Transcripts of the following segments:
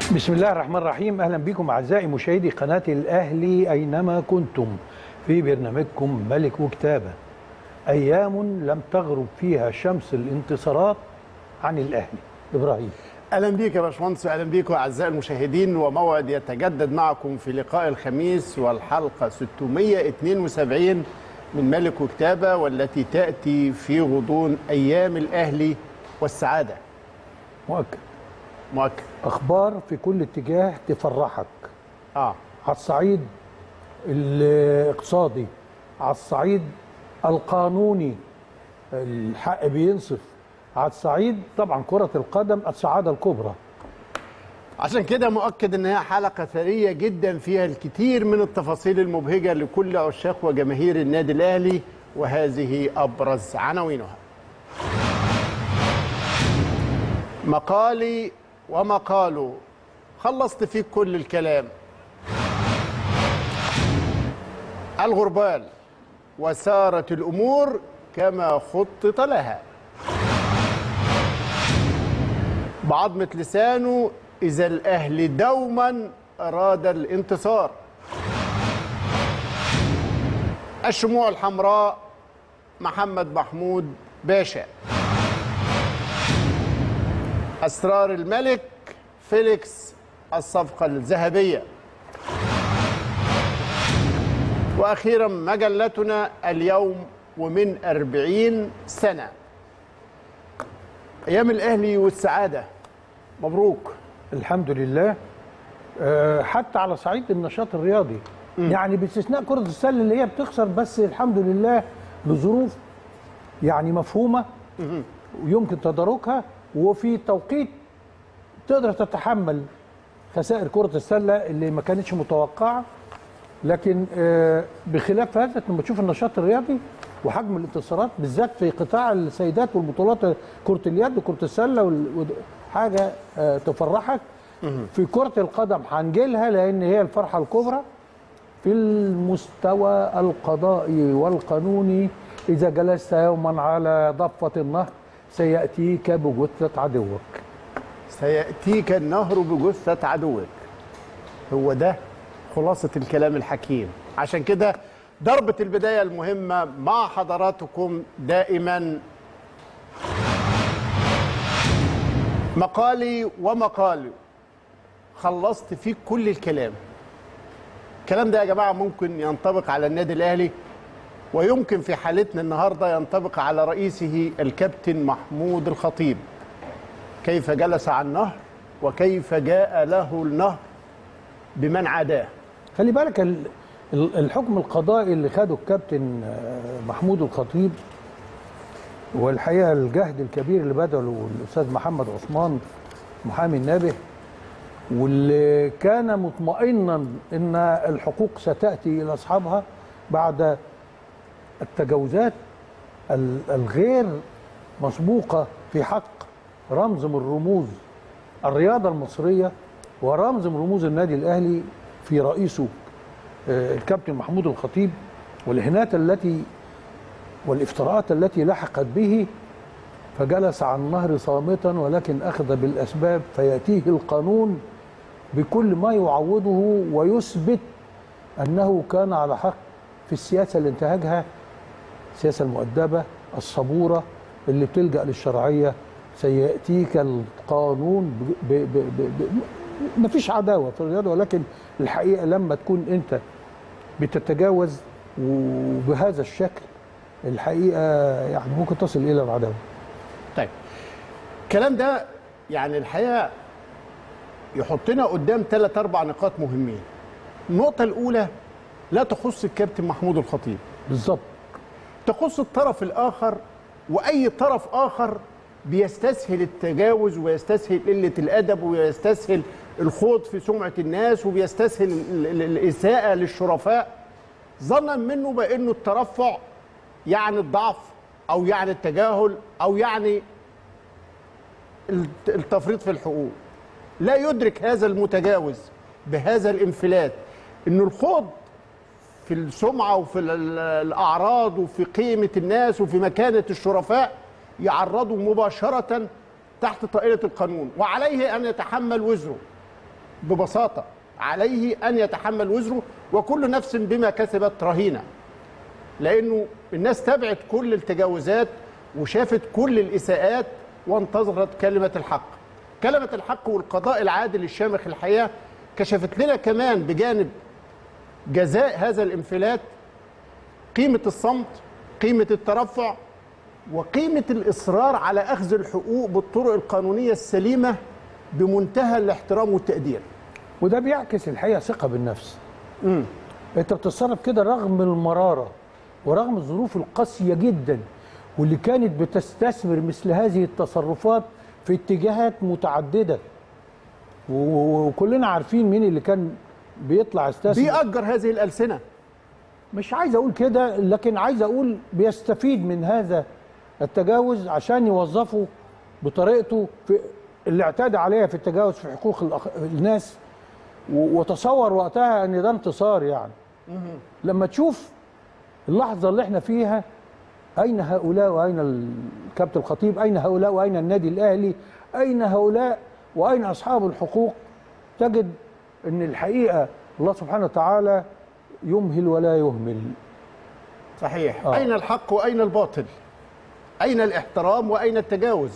بسم الله الرحمن الرحيم اهلا بكم اعزائي مشاهدي قناه الاهلي اينما كنتم في برنامجكم ملك وكتابه ايام لم تغرب فيها شمس الانتصارات عن الاهلي ابراهيم اهلا بيك يا باشمهندس واهلا بيكم اعزائي المشاهدين وموعد يتجدد معكم في لقاء الخميس والحلقه 672 من ملك وكتابه والتي تاتي في غضون ايام الاهلي والسعاده مؤكد مؤكد اخبار في كل اتجاه تفرحك اه على الصعيد الاقتصادي على الصعيد القانوني الحق بينصف على الصعيد طبعا كرة القدم السعادة الكبرى عشان كده مؤكد ان هي حلقه ثريه جدا فيها الكثير من التفاصيل المبهجه لكل عشاق وجماهير النادي الاهلي وهذه ابرز عناوينها مقالي ومقاله خلصت فيك كل الكلام الغربال وسارت الامور كما خطط لها بعظمة لسانه إذا الأهلي دوما أراد الانتصار الشموع الحمراء محمد محمود باشا أسرار الملك فيليكس الصفقة الذهبية وأخيرا مجلتنا اليوم ومن أربعين سنة أيام الأهلي والسعادة مبروك الحمد لله آه، حتى على صعيد النشاط الرياضي يعني باستثناء كرة السلة اللي هي بتخسر بس الحمد لله لظروف يعني مفهومة ويمكن تداركها وفي توقيت تقدر تتحمل خسائر كرة السلة اللي ما كانتش متوقعة لكن آه، بخلاف هذا لما تشوف النشاط الرياضي وحجم الانتصارات بالذات في قطاع السيدات والبطولات كرة اليد وكرة السلة وال- ود- حاجة آه، تفرحك في كرة القدم هنجيلها لأن هي الفرحة الكبرى في المستوى القضائي والقانوني إذا جلست يوما على ضفة النهر سيأتيك بجثة عدوك سيأتيك النهر بجثة عدوك هو ده خلاصة الكلام الحكيم عشان كده ضربة البداية المهمة مع حضراتكم دائما مقالي ومقالي خلصت فيك كل الكلام الكلام ده يا جماعة ممكن ينطبق على النادي الأهلي ويمكن في حالتنا النهاردة ينطبق على رئيسه الكابتن محمود الخطيب كيف جلس على النهر وكيف جاء له النهر بمن عداه خلي بالك ال- ال- الحكم القضائي اللي خده الكابتن آه، محمود الخطيب والحقيقه الجهد الكبير اللي بذله الاستاذ محمد عثمان محامي النابه واللي كان مطمئنا ان الحقوق ستاتي الى اصحابها بعد التجاوزات ال- الغير مسبوقه في حق رمز من رموز الرياضه المصريه ورمز من رموز النادي الاهلي في رئيسه آه، الكابتن محمود الخطيب والإهانات التي والافتراءات التي لحقت به فجلس على النهر صامتا ولكن أخذ بالأسباب فيأتيه القانون بكل ما يعوضه ويثبت أنه كان على حق في السياسة اللي انتهجها السياسة المؤدبة الصبورة اللي بتلجأ للشرعية سيأتيك القانون ب... ب... ب... ب... ب... مفيش عداوة في الرياضة ولكن الحقيقة لما تكون أنت بتتجاوز وبهذا الشكل الحقيقة يعني ممكن تصل إلى العداوة طيب الكلام ده يعني الحقيقه يحطنا قدام ثلاث اربع نقاط مهمين النقطه الاولى لا تخص الكابتن محمود الخطيب بالظبط تخص الطرف الاخر واي طرف اخر بيستسهل التجاوز ويستسهل قله الادب ويستسهل الخوض في سمعه الناس وبيستسهل ال- ال- الاساءه للشرفاء ظنا منه بانه الترفع يعني الضعف او يعني التجاهل او يعني الت- التفريط في الحقوق لا يدرك هذا المتجاوز بهذا الانفلات انه الخوض في السمعه وفي ال- ال- الاعراض وفي قيمه الناس وفي مكانه الشرفاء يعرضوا مباشره تحت طائله القانون وعليه ان يتحمل وزره ببساطه عليه ان يتحمل وزره وكل نفس بما كسبت رهينه لانه الناس تابعت كل التجاوزات وشافت كل الاساءات وانتظرت كلمه الحق كلمه الحق والقضاء العادل الشامخ الحقيقه كشفت لنا كمان بجانب جزاء هذا الانفلات قيمه الصمت قيمه الترفع وقيمه الاصرار على اخذ الحقوق بالطرق القانونيه السليمه بمنتهى الاحترام والتقدير وده بيعكس الحقيقه ثقه بالنفس انت بتتصرف كده رغم المراره ورغم الظروف القاسيه جدا واللي كانت بتستثمر مثل هذه التصرفات في اتجاهات متعدده و- وكلنا عارفين مين اللي كان بيطلع يستثمر بيأجر هذه الألسنة مش عايز اقول كده لكن عايز اقول بيستفيد من هذا التجاوز عشان يوظفه بطريقته في اللي اعتاد عليها في التجاوز في حقوق الأخ... الناس و... وتصور وقتها ان ده انتصار يعني لما تشوف اللحظه اللي احنا فيها اين هؤلاء واين الكابتن الخطيب اين هؤلاء واين النادي الاهلي اين هؤلاء واين اصحاب الحقوق تجد ان الحقيقه الله سبحانه وتعالى يمهل ولا يهمل صحيح آه. أين الحق وأين الباطل أين الاحترام وأين التجاوز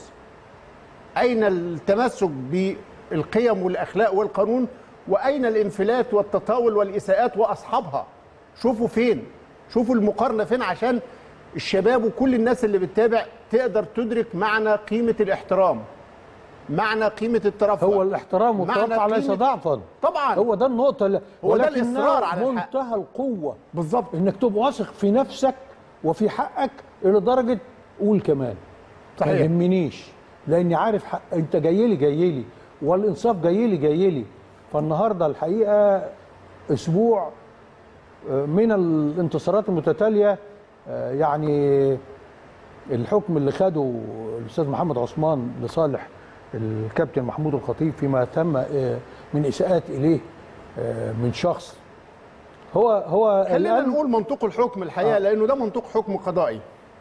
أين التمسك بالقيم والأخلاق والقانون وأين الانفلات والتطاول والإساءات وأصحابها شوفوا فين شوفوا المقارنة فين عشان الشباب وكل الناس اللي بتتابع تقدر تدرك معنى قيمة الاحترام معنى قيمة الترفع هو الاحترام معنى والترفع ليس قيمة- ضعفا طبعا هو ده النقطة اللي هو ده ولكنها الإصرار على الحق. منتهى القوة بالظبط انك تبقى واثق في نفسك وفي حقك الى درجة قول كمان ما صحيح. يهمنيش لاني عارف حق انت جاي لي جاي لي والانصاف جاي لي جاي لي فالنهارده الحقيقة اسبوع آه، من الانتصارات المتتالية آه، يعني الحكم اللي خده الاستاذ محمد عثمان لصالح الكابتن محمود الخطيب فيما تم آه، من اساءات اليه آه، من شخص هو هو خلينا الآن- نقول منطق الحكم الحقيقه آه. لانه ده منطق حكم قضائي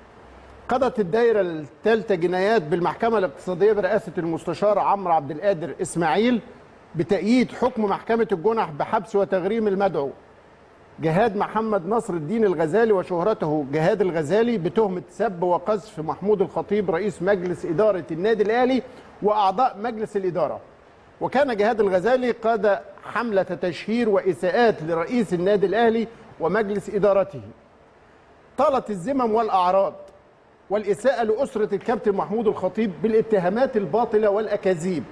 قضت الدائره الثالثه جنايات بالمحكمه الاقتصاديه برئاسه المستشار عمرو عبد القادر اسماعيل بتأييد حكم محكمه الجنح بحبس وتغريم المدعو جهاد محمد نصر الدين الغزالي وشهرته جهاد الغزالي بتهمه سب وقذف محمود الخطيب رئيس مجلس اداره النادي الاهلي واعضاء مجلس الاداره وكان جهاد الغزالي قاد حملة تشهير وإساءات لرئيس النادي الأهلي ومجلس إدارته طالت الذمم والأعراض والإساءة لأسرة الكابتن محمود الخطيب بالاتهامات الباطلة والأكاذيب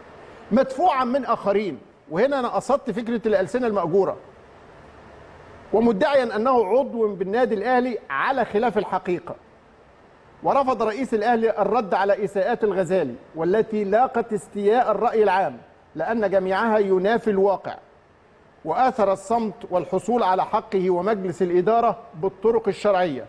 مدفوعا من آخرين وهنا أنا قصدت فكرة الألسنة المأجورة ومدعيا أنه عضو بالنادي الأهلي على خلاف الحقيقة ورفض رئيس الاهلي الرد على اساءات الغزالي والتي لاقت استياء الراي العام لان جميعها ينافي الواقع واثر الصمت والحصول على حقه ومجلس الاداره بالطرق الشرعيه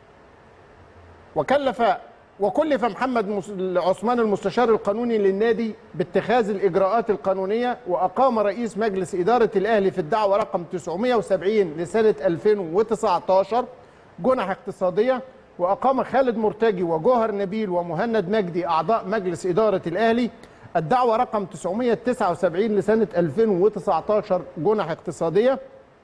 وكلف وكلف محمد مس- عثمان المستشار القانوني للنادي باتخاذ الاجراءات القانونيه واقام رئيس مجلس اداره الاهلي في الدعوه رقم 970 لسنه 2019 جنح اقتصاديه واقام خالد مرتجي وجوهر نبيل ومهند مجدي اعضاء مجلس اداره الاهلي الدعوه رقم 979 لسنه 2019 جنح اقتصاديه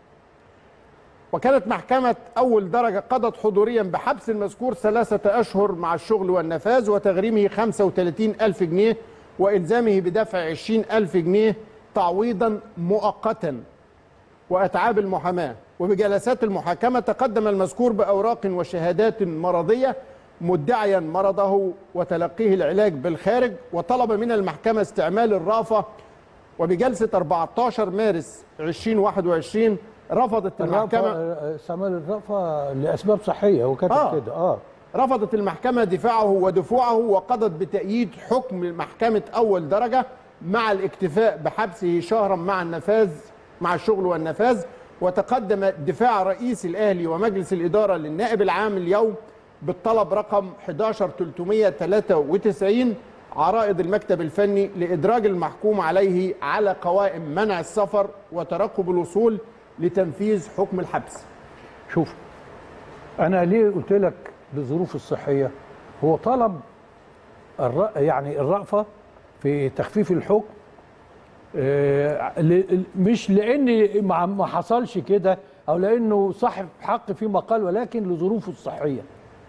وكانت محكمة أول درجة قضت حضوريا بحبس المذكور ثلاثة أشهر مع الشغل والنفاذ وتغريمه 35 ألف جنيه وإلزامه بدفع 20 ألف جنيه تعويضا مؤقتا وأتعاب المحاماة وبجلسات المحاكمة تقدم المذكور بأوراق وشهادات مرضية مدعيا مرضه وتلقيه العلاج بالخارج وطلب من المحكمة استعمال الرأفة وبجلسة 14 مارس 2021 رفضت المحكمة الرأفة استعمال الرأفة لأسباب صحية هو كاتب آه. كده اه رفضت المحكمة دفاعه ودفوعه وقضت بتأييد حكم محكمة أول درجة مع الاكتفاء بحبسه شهرا مع النفاذ مع الشغل والنفاذ وتقدم دفاع رئيس الأهلي ومجلس الإدارة للنائب العام اليوم بالطلب رقم 11393 عرائض المكتب الفني لإدراج المحكوم عليه على قوائم منع السفر وترقب الوصول لتنفيذ حكم الحبس شوف انا ليه قلت لك بالظروف الصحيه هو طلب الر... يعني الرأفه في تخفيف الحكم آه، ل- مش لان ما ما حصلش كده او لانه صاحب حق فيما قال ولكن لظروفه الصحيه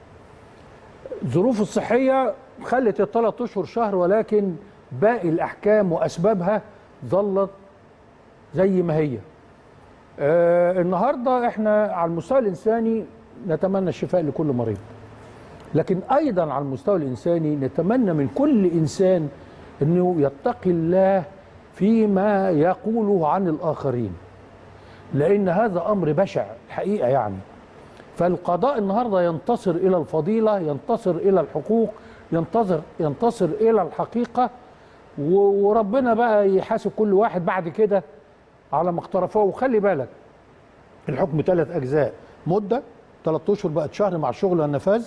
ظروفه الصحيه خلت الثلاث اشهر شهر ولكن باقي الاحكام واسبابها ظلت زي ما هي آه النهارده احنا على المستوى الانساني نتمنى الشفاء لكل مريض لكن ايضا على المستوى الانساني نتمنى من كل انسان انه يتقي الله فيما يقوله عن الاخرين لان هذا امر بشع الحقيقه يعني فالقضاء النهارده ينتصر الى الفضيله ينتصر الى الحقوق ينتصر ينتصر الى الحقيقه و- وربنا بقى يحاسب كل واحد بعد كده على ما اقترفه وخلي بالك الحكم ثلاث اجزاء مده ثلاث اشهر بقت شهر مع الشغل والنفاذ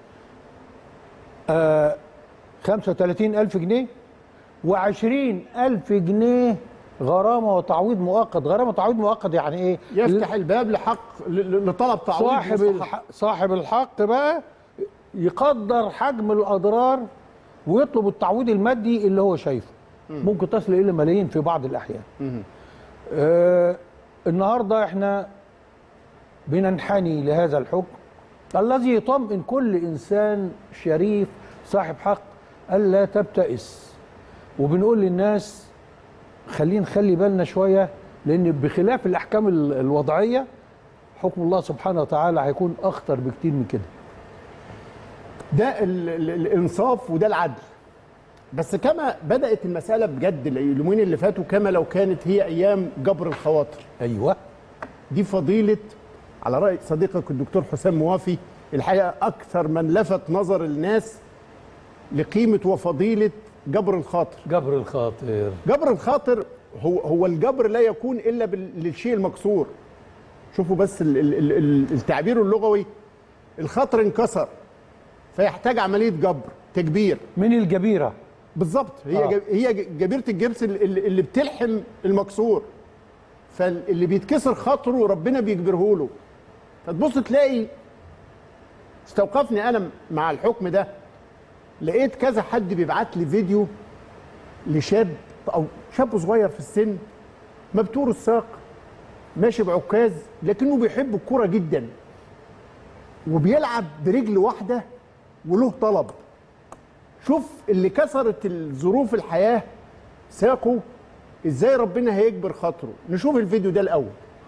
آه 35000 جنيه و20000 جنيه غرامه وتعويض مؤقت غرامه وتعويض مؤقت يعني ايه يفتح الباب لحق ل- ل- لطلب تعويض صاحب مستحق. الحق صاحب الحق بقى يقدر حجم الاضرار ويطلب التعويض المادي اللي هو شايفه ممكن تصل الى ملايين في بعض الاحيان آه النهارده احنا بننحني لهذا الحكم الذي يطمئن كل انسان شريف صاحب حق الا تبتئس وبنقول للناس خلينا نخلي بالنا شويه لان بخلاف الاحكام ال- الوضعيه حكم الله سبحانه وتعالى هيكون اخطر بكتير من كده ده ال ال الانصاف وده العدل بس كما بدات المساله بجد اليومين اللي فاتوا كما لو كانت هي ايام جبر الخواطر ايوه دي فضيله على راي صديقك الدكتور حسام موافي الحقيقه اكثر من لفت نظر الناس لقيمه وفضيله جبر الخاطر جبر الخاطر جبر الخاطر هو هو الجبر لا يكون الا بال- للشيء المكسور شوفوا بس ال- ال- ال- ال- التعبير اللغوي الخاطر انكسر فيحتاج عمليه جبر تكبير من الجبيره بالظبط هي آه. آه. هي جبيره الجبس اللي, اللي بتلحم المكسور فاللي بيتكسر خاطره ربنا بيجبره له فتبص تلاقي استوقفني انا مع الحكم ده لقيت كذا حد بيبعت لي فيديو لشاب او شاب صغير في السن مبتور الساق ماشي بعكاز لكنه بيحب الكوره جدا وبيلعب برجل واحده وله طلب شوف اللي كسرت الظروف الحياه ساقه ازاي ربنا هيجبر خاطره نشوف الفيديو ده الاول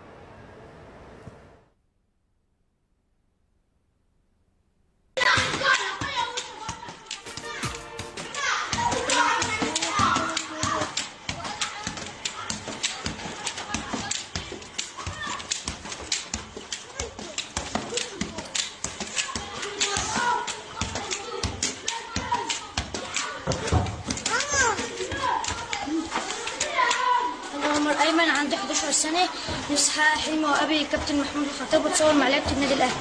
أنا عمر أيمن عندي 11 سنة نفسي أحقق حلمي وأبي كابتن محمود الخطيب وتصور مع لعيبة النادي الأهلي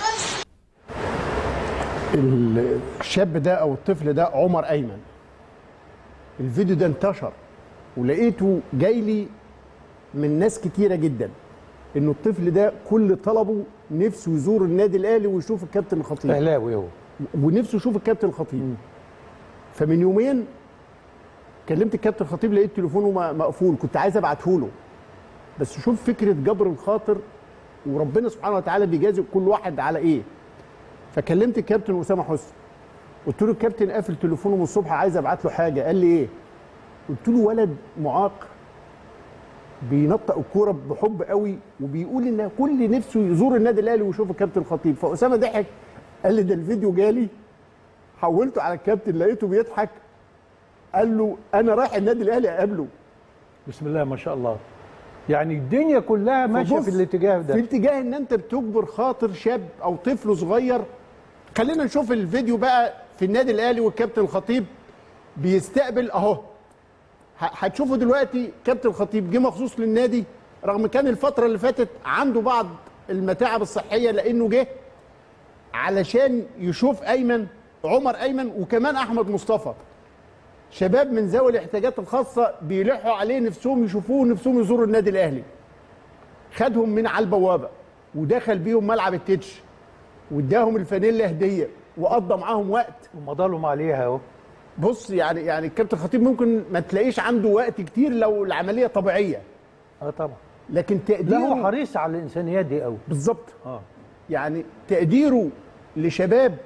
الشاب ده او الطفل ده عمر ايمن الفيديو ده انتشر ولقيته جاي لي من ناس كتيره جدا انه الطفل ده كل طلبه نفسه يزور النادي الاهلي ويشوف الكابتن الخطيب اهلاوي هو ونفسه يشوف الكابتن الخطيب فمن يومين كلمت الكابتن الخطيب لقيت تليفونه م- مقفول كنت عايز ابعته له بس شوف فكره جبر الخاطر وربنا سبحانه وتعالى بيجازي كل واحد على ايه فكلمت الكابتن اسامه حسني قلت له الكابتن قافل تليفونه من الصبح عايز ابعت له حاجه قال لي ايه قلت له ولد معاق بينطق الكوره بحب قوي وبيقول ان كل نفسه يزور النادي الاهلي ويشوف الكابتن الخطيب فاسامه ضحك قال لي ده الفيديو جالي حولته على الكابتن لقيته بيضحك قال له انا رايح النادي الاهلي اقابله بسم الله ما شاء الله يعني الدنيا كلها ماشيه فبص، في الاتجاه في ده اتجاه ان انت بتجبر خاطر شاب او طفل صغير خلينا نشوف الفيديو بقى في النادي الاهلي والكابتن الخطيب بيستقبل اهو ه- هتشوفوا دلوقتي كابتن الخطيب جه مخصوص للنادي رغم كان الفتره اللي فاتت عنده بعض المتاعب الصحيه لانه جه علشان يشوف ايمن عمر ايمن وكمان احمد مصطفى شباب من ذوي الاحتياجات الخاصه بيلحوا عليه نفسهم يشوفوه نفسهم يزوروا النادي الاهلي خدهم من على البوابه ودخل بيهم ملعب التتش واداهم الفانيلا هديه وقضى معاهم وقت ومضى لهم عليها اهو بص يعني يعني الكابتن خطيب ممكن ما تلاقيش عنده وقت كتير لو العمليه طبيعيه اه طبعا لكن لا هو تقديره حريص على الانسانيات دي قوي بالظبط اه يعني تقديره لشباب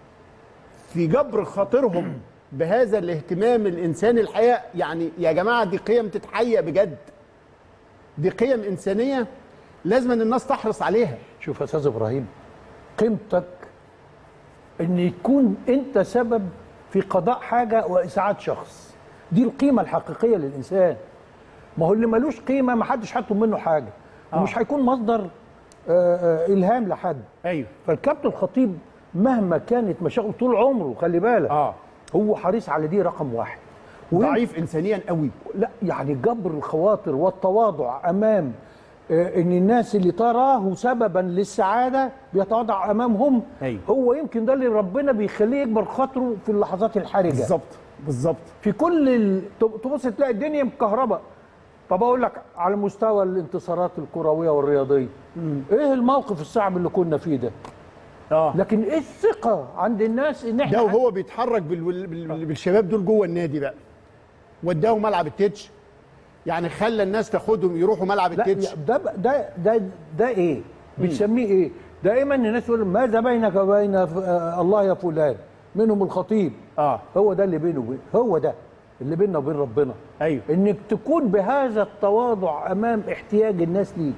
في جبر خاطرهم بهذا الاهتمام الانساني الحقيقه يعني يا جماعه دي قيم تتحيا بجد دي قيم انسانيه لازم أن الناس تحرص عليها شوف يا استاذ ابراهيم قيمتك ان يكون انت سبب في قضاء حاجه واسعاد شخص دي القيمه الحقيقيه للانسان ما هو اللي ملوش قيمه ما حدش هيطلب منه حاجه ومش هيكون مصدر آه، آه، الهام لحد ايوه فالكابتن الخطيب مهما كانت مشاغله طول عمره خلي بالك اه هو حريص على دي رقم واحد ويمكن- ضعيف انسانيا قوي لا يعني جبر الخواطر والتواضع امام آه، ان الناس اللي تراه سببا للسعاده بيتواضع امامهم أيوة. هو يمكن ده اللي ربنا بيخليه يكبر خاطره في اللحظات الحرجه بالظبط بالظبط في كل ال... تب- تبص تلاقي الدنيا مكهربه طب اقول لك على مستوى الانتصارات الكرويه والرياضيه ايه الموقف الصعب اللي كنا فيه ده اه لكن ايه الثقه عند الناس ان احنا ده وهو بيتحرك بال... بال... بالشباب دول جوه النادي بقى وداهم ملعب التتش يعني خلى الناس تاخدهم يروحوا ملعب لا التتش يا- ده ده ده ده ايه؟ بتسميه ايه؟ دائما الناس تقول ماذا بينك وبين ف- آه، الله يا فلان؟ منهم الخطيب اه هو ده اللي بينه وبين هو ده اللي بيننا وبين ربنا ايوه انك تكون بهذا التواضع امام احتياج الناس ليك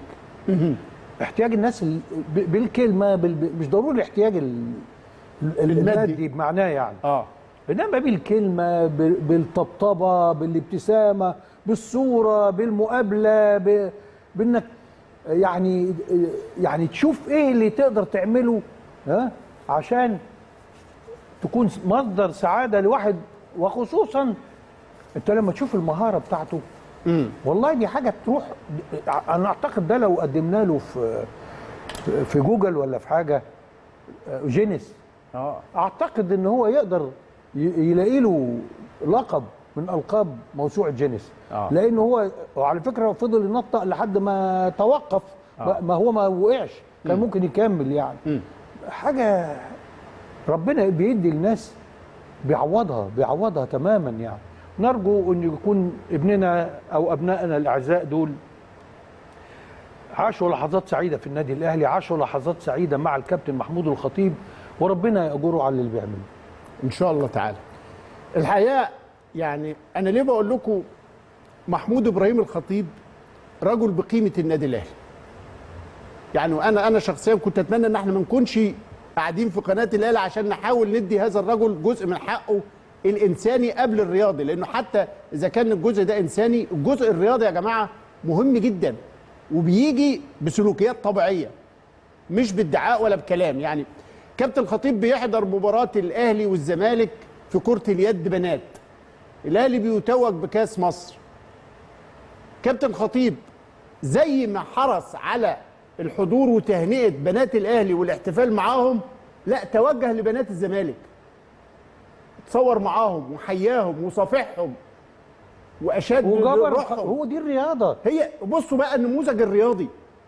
احتياج الناس ال- ب- بالكلمه بال... ب- مش ضروري الاحتياج ال... ال- المادي. المادي بمعناه يعني اه انما بالكلمه بال- بالطبطبه بالابتسامه بالصوره بالمقابله ب... بانك يعني يعني تشوف ايه اللي تقدر تعمله ها عشان تكون مصدر سعاده لواحد وخصوصا انت لما تشوف المهاره بتاعته امم والله دي حاجه تروح انا اعتقد ده لو قدمنا له في في جوجل ولا في حاجه جينيس اه اعتقد ان هو يقدر ي- يلاقي له لقب من القاب موسوعه جينيس آه. لان هو وعلى فكره هو فضل ينطق لحد ما توقف آه. ما هو ما وقعش كان ممكن يكمل يعني مم. حاجه ربنا بيدي الناس بيعوضها بيعوضها تماما يعني نرجو ان يكون ابننا او ابنائنا الاعزاء دول عاشوا لحظات سعيده في النادي الاهلي عاشوا لحظات سعيده مع الكابتن محمود الخطيب وربنا ياجره على اللي بيعمله ان شاء الله تعالى الحقيقه يعني انا ليه بقول لكم محمود ابراهيم الخطيب رجل بقيمه النادي الاهلي يعني وانا انا شخصيا كنت اتمنى ان احنا ما نكونش قاعدين في قناه الاهلي عشان نحاول ندي هذا الرجل جزء من حقه الانساني قبل الرياضي لانه حتى اذا كان الجزء ده انساني الجزء الرياضي يا جماعه مهم جدا وبيجي بسلوكيات طبيعيه مش بادعاء ولا بكلام يعني كابتن خطيب بيحضر مباراة الأهلي والزمالك في كرة اليد بنات الأهلي بيتوج بكاس مصر كابتن خطيب زي ما حرص على الحضور وتهنئة بنات الأهلي والاحتفال معاهم لا توجه لبنات الزمالك تصور معاهم وحياهم وصافحهم وأشاد وجبر روحهم هو دي الرياضه هي بصوا بقى النموذج الرياضي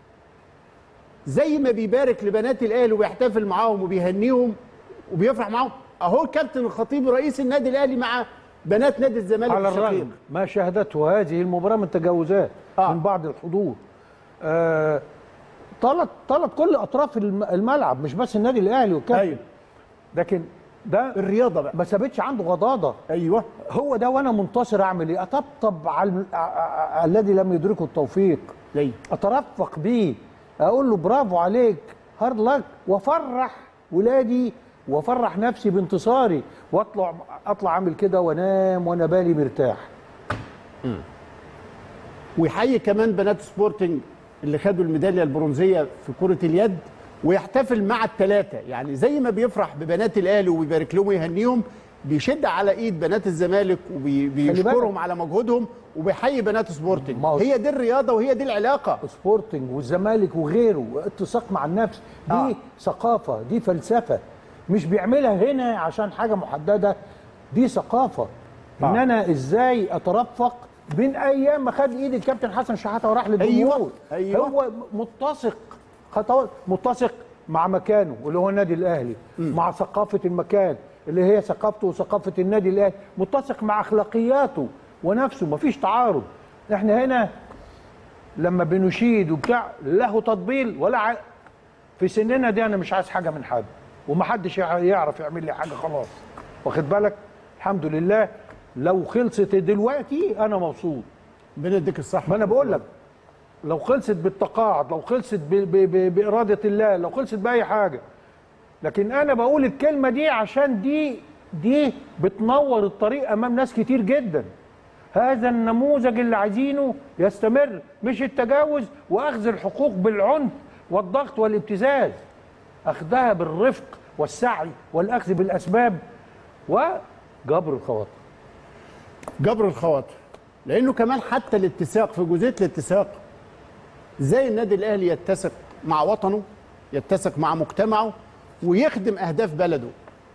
زي ما بيبارك لبنات الاهلي وبيحتفل معاهم وبيهنيهم وبيفرح معاهم اهو الكابتن الخطيب رئيس النادي الاهلي مع بنات نادي الزمالك على الشقيق. الرغم ما شهدته هذه المباراه من تجاوزات آه. من بعض الحضور آه طالت طالت كل اطراف الم- الملعب مش بس النادي الاهلي والكابتن ايوه لكن ده الرياضه بقى ما سابتش عنده غضاضه ايوه هو ده وانا منتصر اعمل ايه اطبطب على الم- ع- ع- الذي لم يدركه التوفيق ايوه اترفق بيه اقول له برافو عليك هارد لك وافرح ولادي وافرح نفسي بانتصاري واطلع اطلع اعمل كده وانام وانا بالي مرتاح ويحيي كمان بنات سبورتنج اللي خدوا الميداليه البرونزيه في كره اليد ويحتفل مع الثلاثه يعني زي ما بيفرح ببنات الاهلي وبيبارك لهم ويهنيهم بيشد على ايد بنات الزمالك وبيشكرهم بالك. على مجهودهم وبيحيي بنات سبورتنج ما هو- هي دي الرياضه وهي دي العلاقه سبورتنج والزمالك وغيره اتساق مع النفس دي آه. آه. ثقافه دي فلسفه مش بيعملها هنا عشان حاجه محدده دي ثقافه آه. ان انا ازاي اترفق بين ايام ما خد ايد الكابتن حسن شحاته وراح للجمهور أيوة، أيوة. هو متسق خطوات متسق مع مكانه اللي هو النادي الاهلي مع ثقافه المكان اللي هي ثقافته وثقافه النادي الاهلي متسق مع اخلاقياته ونفسه مفيش تعارض احنا هنا لما بنشيد وبتاع له تطبيل ولا ع... في سننا دي انا مش عايز حاجه من حد ومحدش يع- يعرف يعمل لي حاجه خلاص واخد بالك الحمد لله لو خلصت دلوقتي انا مبسوط بنديك الصح ما انا بقول لك لو خلصت بالتقاعد لو خلصت ب ب ب باراده الله لو خلصت باي حاجه لكن انا بقول الكلمه دي عشان دي دي بتنور الطريق امام ناس كتير جدا هذا النموذج اللي عايزينه يستمر مش التجاوز واخذ الحقوق بالعنف والضغط والابتزاز اخذها بالرفق والسعي والاخذ بالاسباب وجبر الخواطر جبر الخواطر لانه كمان حتى الاتساق في جزئيه الاتساق ازاي النادي الاهلي يتسق مع وطنه يتسق مع مجتمعه ويخدم اهداف بلده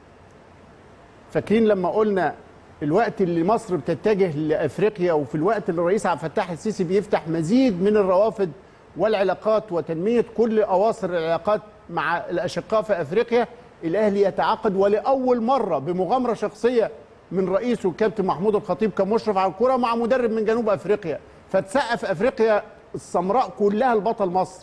فاكرين لما قلنا الوقت اللي مصر بتتجه لافريقيا وفي الوقت اللي الرئيس عبد الفتاح السيسي بيفتح مزيد من الروافد والعلاقات وتنميه كل اواصر العلاقات مع الاشقاء في افريقيا الاهلي يتعاقد ولاول مره بمغامره شخصيه من رئيسه الكابتن محمود الخطيب كمشرف على الكره مع مدرب من جنوب افريقيا فتسقف افريقيا السمراء كلها البطل مصر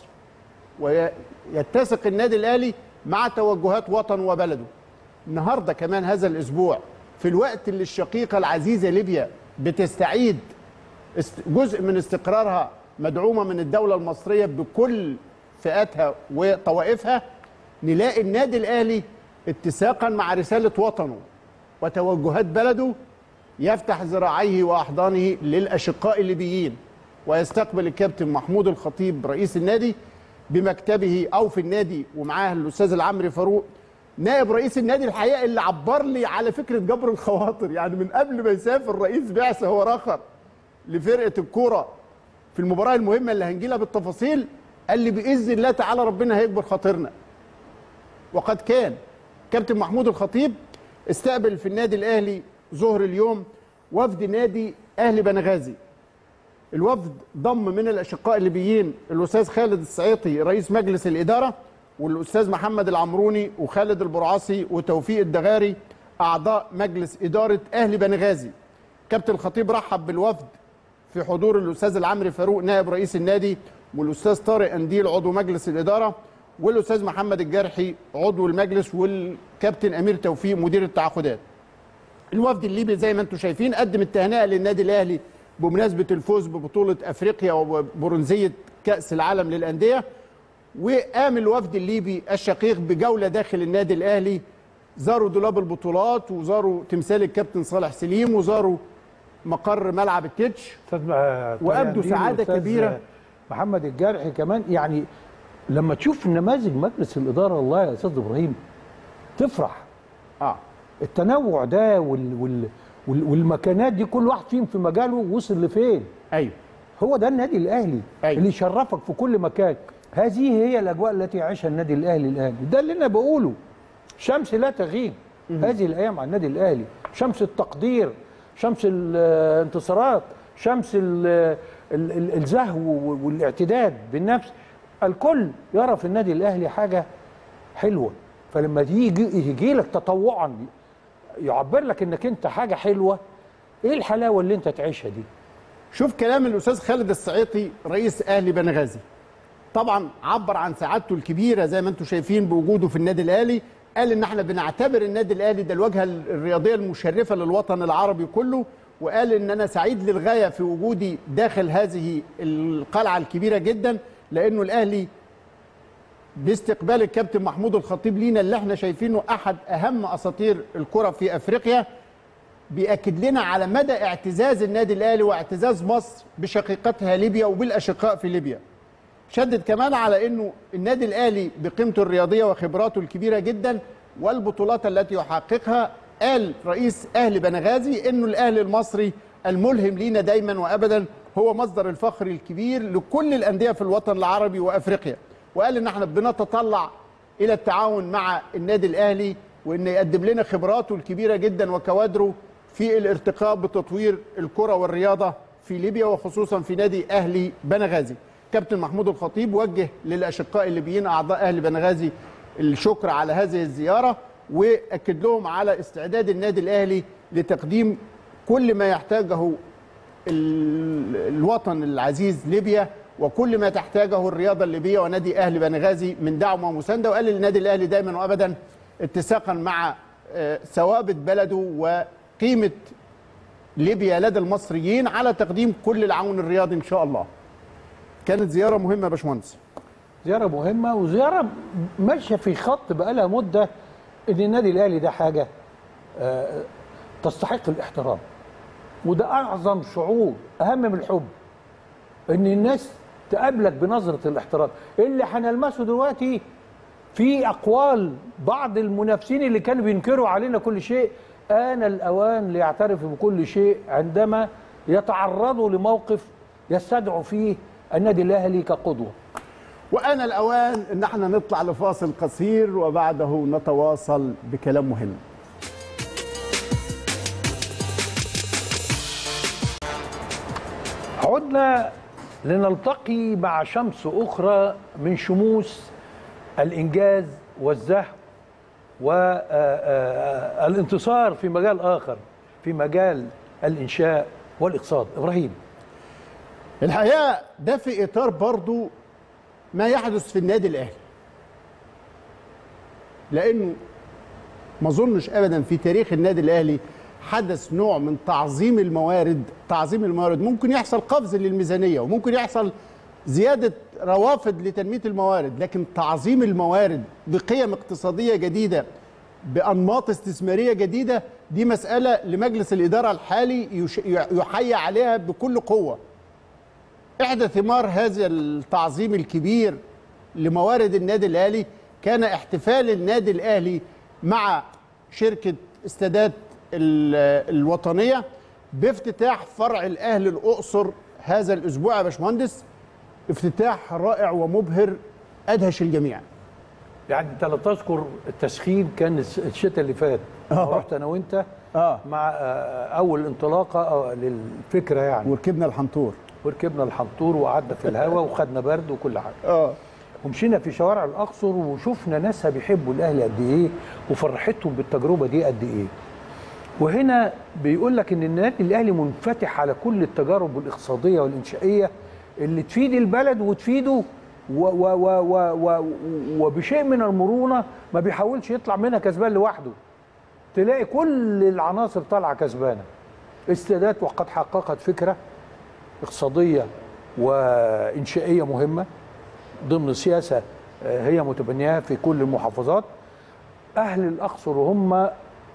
ويتسق النادي الاهلي مع توجهات وطن وبلده النهارده كمان هذا الاسبوع في الوقت اللي الشقيقه العزيزه ليبيا بتستعيد است- جزء من استقرارها مدعومه من الدوله المصريه بكل فئاتها وطوائفها نلاقي النادي الاهلي اتساقا مع رساله وطنه وتوجهات بلده يفتح ذراعيه واحضانه للاشقاء الليبيين ويستقبل الكابتن محمود الخطيب رئيس النادي بمكتبه او في النادي ومعاه الاستاذ العمري فاروق نائب رئيس النادي الحقيقه اللي عبر لي على فكره جبر الخواطر يعني من قبل ما يسافر رئيس بعثه هو رخر لفرقه الكوره في المباراه المهمه اللي هنجي لها بالتفاصيل قال لي باذن الله تعالى ربنا هيكبر خاطرنا وقد كان كابتن محمود الخطيب استقبل في النادي الاهلي ظهر اليوم وفد نادي اهلي بنغازي الوفد ضم من الاشقاء الليبيين الاستاذ خالد السعيطي رئيس مجلس الاداره والاستاذ محمد العمروني وخالد البرعاصي وتوفيق الدغاري اعضاء مجلس اداره اهلي بنغازي كابتن الخطيب رحب بالوفد في حضور الاستاذ العمري فاروق نائب رئيس النادي والاستاذ طارق انديل عضو مجلس الاداره والاستاذ محمد الجرحي عضو المجلس والكابتن امير توفيق مدير التعاقدات الوفد الليبي زي ما انتم شايفين قدم التهنئه للنادي الاهلي بمناسبه الفوز ببطوله افريقيا وبرونزيه كاس العالم للانديه وقام الوفد الليبي الشقيق بجوله داخل النادي الاهلي زاروا دولاب البطولات وزاروا تمثال الكابتن صالح سليم وزاروا مقر ملعب التتش استاذ آه، وأبدوا طارق سعادة أنديل وأستاذ كبيرة. محمد الجرحي كمان يعني لما تشوف نماذج مجلس الاداره الله يا استاذ ابراهيم تفرح اه التنوع ده وال وال وال والمكانات دي كل واحد فيهم في مجاله وصل لفين ايوه هو ده النادي الاهلي أيوة. اللي يشرفك في كل مكان هذه هي الاجواء التي يعيشها النادي الاهلي الان ده اللي انا بقوله شمس لا تغيب هذه الايام على النادي الاهلي شمس التقدير شمس الانتصارات شمس ال ال ال الزهو والاعتداد بالنفس الكل يرى في النادي الاهلي حاجه حلوه فلما يجي يجي لك تطوعا يعبر لك انك انت حاجه حلوه ايه الحلاوه اللي انت تعيشها دي شوف كلام الاستاذ خالد السعيطي رئيس اهلي بنغازي طبعا عبر عن سعادته الكبيره زي ما انتم شايفين بوجوده في النادي الاهلي قال ان احنا بنعتبر النادي الاهلي ده الواجهه الرياضيه المشرفه للوطن العربي كله وقال ان انا سعيد للغايه في وجودي داخل هذه القلعه الكبيره جدا لانه الاهلي باستقبال الكابتن محمود الخطيب لينا اللي احنا شايفينه احد اهم اساطير الكره في افريقيا بيأكد لنا على مدى اعتزاز النادي الاهلي واعتزاز مصر بشقيقتها ليبيا وبالاشقاء في ليبيا. شدد كمان على انه النادي الاهلي بقيمته الرياضيه وخبراته الكبيره جدا والبطولات التي يحققها قال رئيس اهلي بنغازي انه الاهلي المصري الملهم لينا دايما وابدا هو مصدر الفخر الكبير لكل الانديه في الوطن العربي وافريقيا. وقال ان احنا بنتطلع الى التعاون مع النادي الاهلي وان يقدم لنا خبراته الكبيره جدا وكوادره في الارتقاء بتطوير الكره والرياضه في ليبيا وخصوصا في نادي اهلي بنغازي. كابتن محمود الخطيب وجه للاشقاء الليبيين اعضاء اهلي بنغازي الشكر على هذه الزياره واكد لهم على استعداد النادي الاهلي لتقديم كل ما يحتاجه ال- الوطن العزيز ليبيا وكل ما تحتاجه الرياضه الليبيه ونادي اهلي بنغازي من دعم ومسانده وقال للنادي الاهلي دائما وابدا اتساقا مع آه، ثوابت بلده وقيمه ليبيا لدى المصريين على تقديم كل العون الرياضي ان شاء الله. كانت زياره مهمه يا باشمهندس. زياره مهمه وزياره ماشيه في خط بقالها مده ان النادي الاهلي ده حاجه آه، تستحق الاحترام وده اعظم شعور اهم من الحب ان الناس تقابلك بنظره الاحترام اللي هنلمسه دلوقتي في اقوال بعض المنافسين اللي كانوا بينكروا علينا كل شيء آن الأوان ليعترفوا بكل شيء عندما يتعرضوا لموقف يستدعوا فيه النادي الأهلي كقدوة وآن الأوان إن احنا نطلع لفاصل قصير وبعده نتواصل بكلام مهم. عدنا لنلتقي مع شمس أخرى من شموس الإنجاز والزهو والانتصار في مجال آخر في مجال الإنشاء والإقتصاد إبراهيم الحقيقة ده في إطار برضو ما يحدث في النادي الأهلي. لأنه ما أظنش أبدا في تاريخ النادي الأهلي حدث نوع من تعظيم الموارد تعظيم الموارد ممكن يحصل قفز للميزانية وممكن يحصل زيادة روافد لتنمية الموارد لكن تعظيم الموارد بقيم اقتصادية جديدة بأنماط استثمارية جديدة دي مسألة لمجلس الإدارة الحالي يش- يحيى عليها بكل قوة إحدى ثمار هذا التعظيم الكبير لموارد النادي الأهلي كان احتفال النادي الأهلي مع شركة استادات ال- الوطنية بافتتاح فرع الأهلي الأقصر هذا الأسبوع يا باشمهندس افتتاح رائع ومبهر أدهش الجميع يعني انت لا تذكر التسخين كان الس- الشتاء اللي فات آه. رحت انا وانت آه. مع آه، اول انطلاقه آه، للفكره يعني وركبنا الحنطور وركبنا الحنطور وقعدنا في الهواء وخدنا برد وكل حاجه اه ومشينا في شوارع الاقصر وشفنا ناسها بيحبوا الاهلي قد ايه وفرحتهم بالتجربه دي قد ايه وهنا بيقول لك ان النادي الاهلي منفتح على كل التجارب الاقتصاديه والانشائيه اللي تفيد البلد وتفيده و و و و و وبشيء من المرونه ما بيحاولش يطلع منها كسبان لوحده تلاقي كل العناصر طالعه كسبانه استادات وقد حققت فكره اقتصاديه وانشائيه مهمه ضمن سياسه آه، هي متبنياها في كل المحافظات اهل الاقصر هم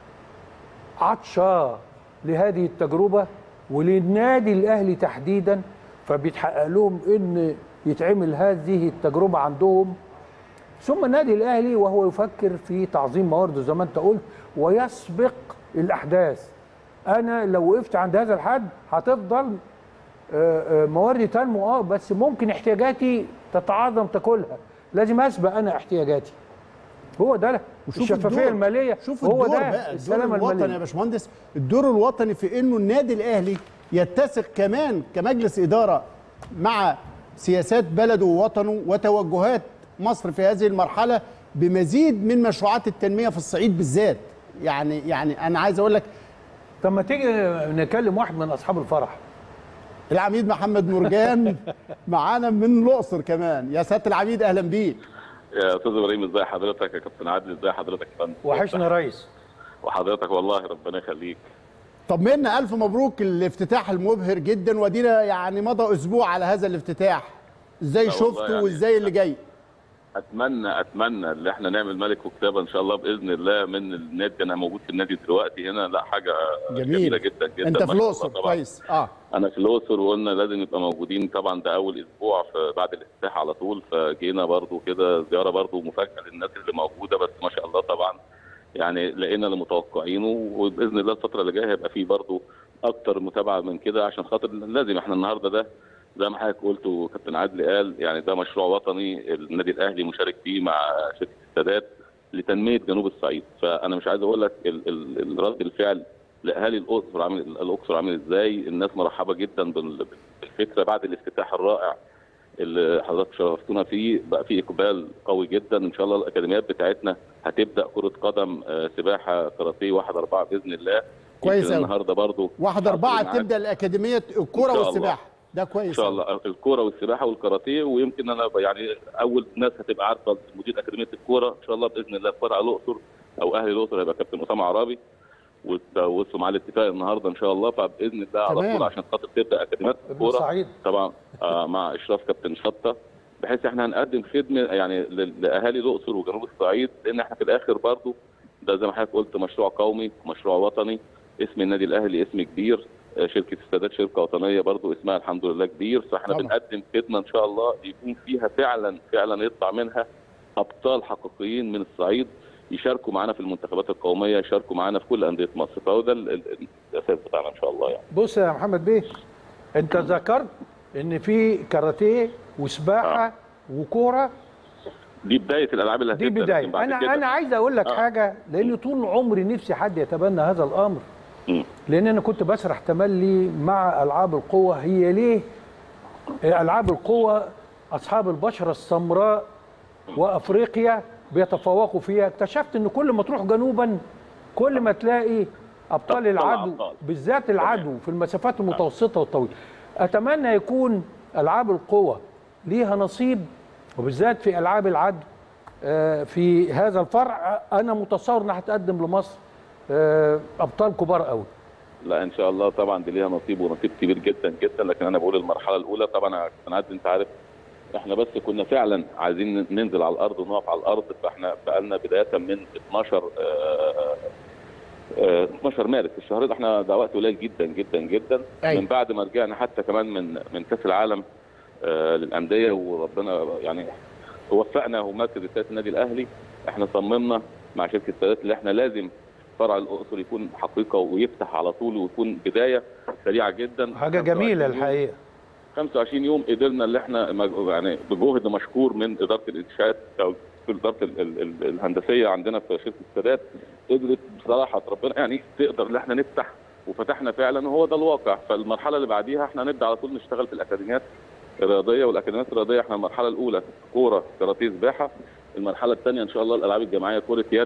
عطشة لهذه التجربة وللنادي الأهلي تحديدا فبيتحقق لهم إن يتعمل هذه التجربة عندهم ثم النادي الأهلي وهو يفكر في تعظيم موارده زي ما أنت قلت ويسبق الأحداث أنا لو وقفت عند هذا الحد هتفضل آه، آه، مواردي تنمو اه بس ممكن احتياجاتي تتعاظم تاكلها لازم اسبق انا احتياجاتي هو ده الشفافيه الدور. الماليه شوف هو الدور ده بقى الدور السلامه الوطني يا الماليه باشمهندس الدور الوطني في انه النادي الاهلي يتسق كمان كمجلس اداره مع سياسات بلده ووطنه وتوجهات مصر في هذه المرحله بمزيد من مشروعات التنميه في الصعيد بالذات يعني يعني انا عايز اقول لك طب ما تيجي نكلم واحد من اصحاب الفرح العميد محمد مرجان معانا من الاقصر كمان يا سياده العميد اهلا بيك يا استاذ ابراهيم ازي حضرتك يا كابتن عادل ازي حضرتك يا فندم وحشنا ريس وحضرتك والله ربنا يخليك طمنا الف مبروك الافتتاح المبهر جدا ودينا يعني مضى اسبوع على هذا الافتتاح ازاي لا والله شفته يعني- وازاي اللي جاي اتمنى اتمنى ان احنا نعمل ملك وكتابه ان شاء الله باذن الله من النادي انا موجود في النادي دلوقتي هنا لا حاجه جميل جميله جدا جدا انت ما في شاء الله الاقصر طبعاً. كويس اه انا في الاقصر وقلنا لازم نبقى موجودين طبعا ده اول اسبوع في بعد الافتتاح على طول فجينا برضو كده زياره برضو مفاجاه للناس اللي موجوده بس ما شاء الله طبعا يعني لقينا اللي متوقعينه وباذن الله الفتره اللي جايه هيبقى فيه برضو اكتر متابعه من كده عشان خاطر لازم احنا النهارده ده زي ما حضرتك قلت وكابتن عادل قال يعني ده مشروع وطني النادي الاهلي مشارك فيه مع شركه السادات لتنميه جنوب الصعيد فانا مش عايز اقول لك ال- ال- ال- رد الفعل لاهالي الاقصر عامل الاقصر عامل ازاي الناس مرحبه جدا بال- بالفكره بعد الافتتاح الرائع اللي حضرتك شرفتونا فيه بقى في اقبال قوي جدا ان شاء الله الاكاديميات بتاعتنا هتبدا كره قدم آه، سباحه كاراتيه واحد اربعه باذن الله كويس يمكن أوي. النهارده برضو واحد أربعة هقول معاك. تبدأ الأكاديمية إن الكرة شاء الله. والسباحة ده كويس ان شاء أوي. الله الكوره والسباحه والكاراتيه ويمكن انا ب- يعني اول ناس هتبقى عارفه مدير اكاديميه الكوره ان شاء الله باذن الله في فرع الاقصر او اهلي الاقصر هيبقى كابتن اسامه عرابي وت- وصلوا معاه الاتفاق النهارده ان شاء الله فباذن الله على تمام. طول عشان خاطر تبدا اكاديميات ابن الكوره سعيد طبعا آه مع اشراف كابتن شطه بحيث احنا هنقدم خدمه يعني لل- لاهالي الاقصر وجنوب الصعيد لان احنا في الاخر برضو ده زي ما حضرتك قلت مشروع قومي مشروع وطني اسم النادي الاهلي اسم كبير آه، شركه السادات شركه وطنيه برضو اسمها الحمد لله كبير فاحنا طبعا. بنقدم خدمه ان شاء الله يكون فيها فعلا فعلا يطلع منها ابطال حقيقيين من الصعيد يشاركوا معانا في المنتخبات القوميه يشاركوا معانا في كل انديه مصر فهو ده ال- ال- الاساس بتاعنا ان شاء الله يعني بص يا محمد بيه انت ذكرت ان في كاراتيه وسباحه وكوره دي بدايه الالعاب اللي دي هتبدا بدايه لكن بعد انا كده- انا عايز اقول لك آه. حاجه لان طول عمري نفسي حد يتبنى هذا الامر مم. لان انا كنت بسرح تملي مع العاب القوه هي ليه العاب القوه اصحاب البشره السمراء وافريقيا بيتفوقوا فيها اكتشفت ان كل ما تروح جنوبا كل ما تلاقي ابطال أبطال العدو أبطال. بالذات العدو في المسافات المتوسطه والطويله اتمنى يكون العاب القوه ليها نصيب وبالذات في العاب العدو آه، في هذا الفرع انا متصور انها هتقدم لمصر آه، ابطال كبار قوي لا ان شاء الله طبعا دي ليها نصيب ونصيب كبير جدا جدا لكن انا بقول المرحله الاولى طبعا انا عاد انت عارف احنا بس كنا فعلا عايزين ننزل على الارض ونقف على الارض فاحنا بقالنا بدايه من 12 آه، آه، 12 مارس الشهر ده احنا ده وقت قليل جدا جدا جدا أيوة. من بعد ما رجعنا حتى كمان من من كاس العالم آه، للانديه وربنا يعني وفقنا ومركز رساله النادي الاهلي احنا صممنا مع شركه السادات اللي احنا لازم فرع الاقصر يكون حقيقه ويفتح على طول ويكون بدايه سريعه جدا حاجه 25 جميله يوم- الحقيقه 25 يوم قدرنا اللي احنا مج- يعني بجهد مشكور من اداره الانشاءات او في اداره ال- ال- ال- الهندسيه عندنا في شركه السادات قدرت بصراحه ربنا يعني تقدر ان احنا نفتح وفتحنا فعلا وهو ده الواقع فالمرحله اللي بعديها احنا هنبدا على طول نشتغل في الاكاديميات الرياضيه والاكاديميات الرياضيه احنا المرحله الاولى كوره كاراتيه سباحه المرحله الثانيه ان شاء الله الالعاب الجماعيه كره يد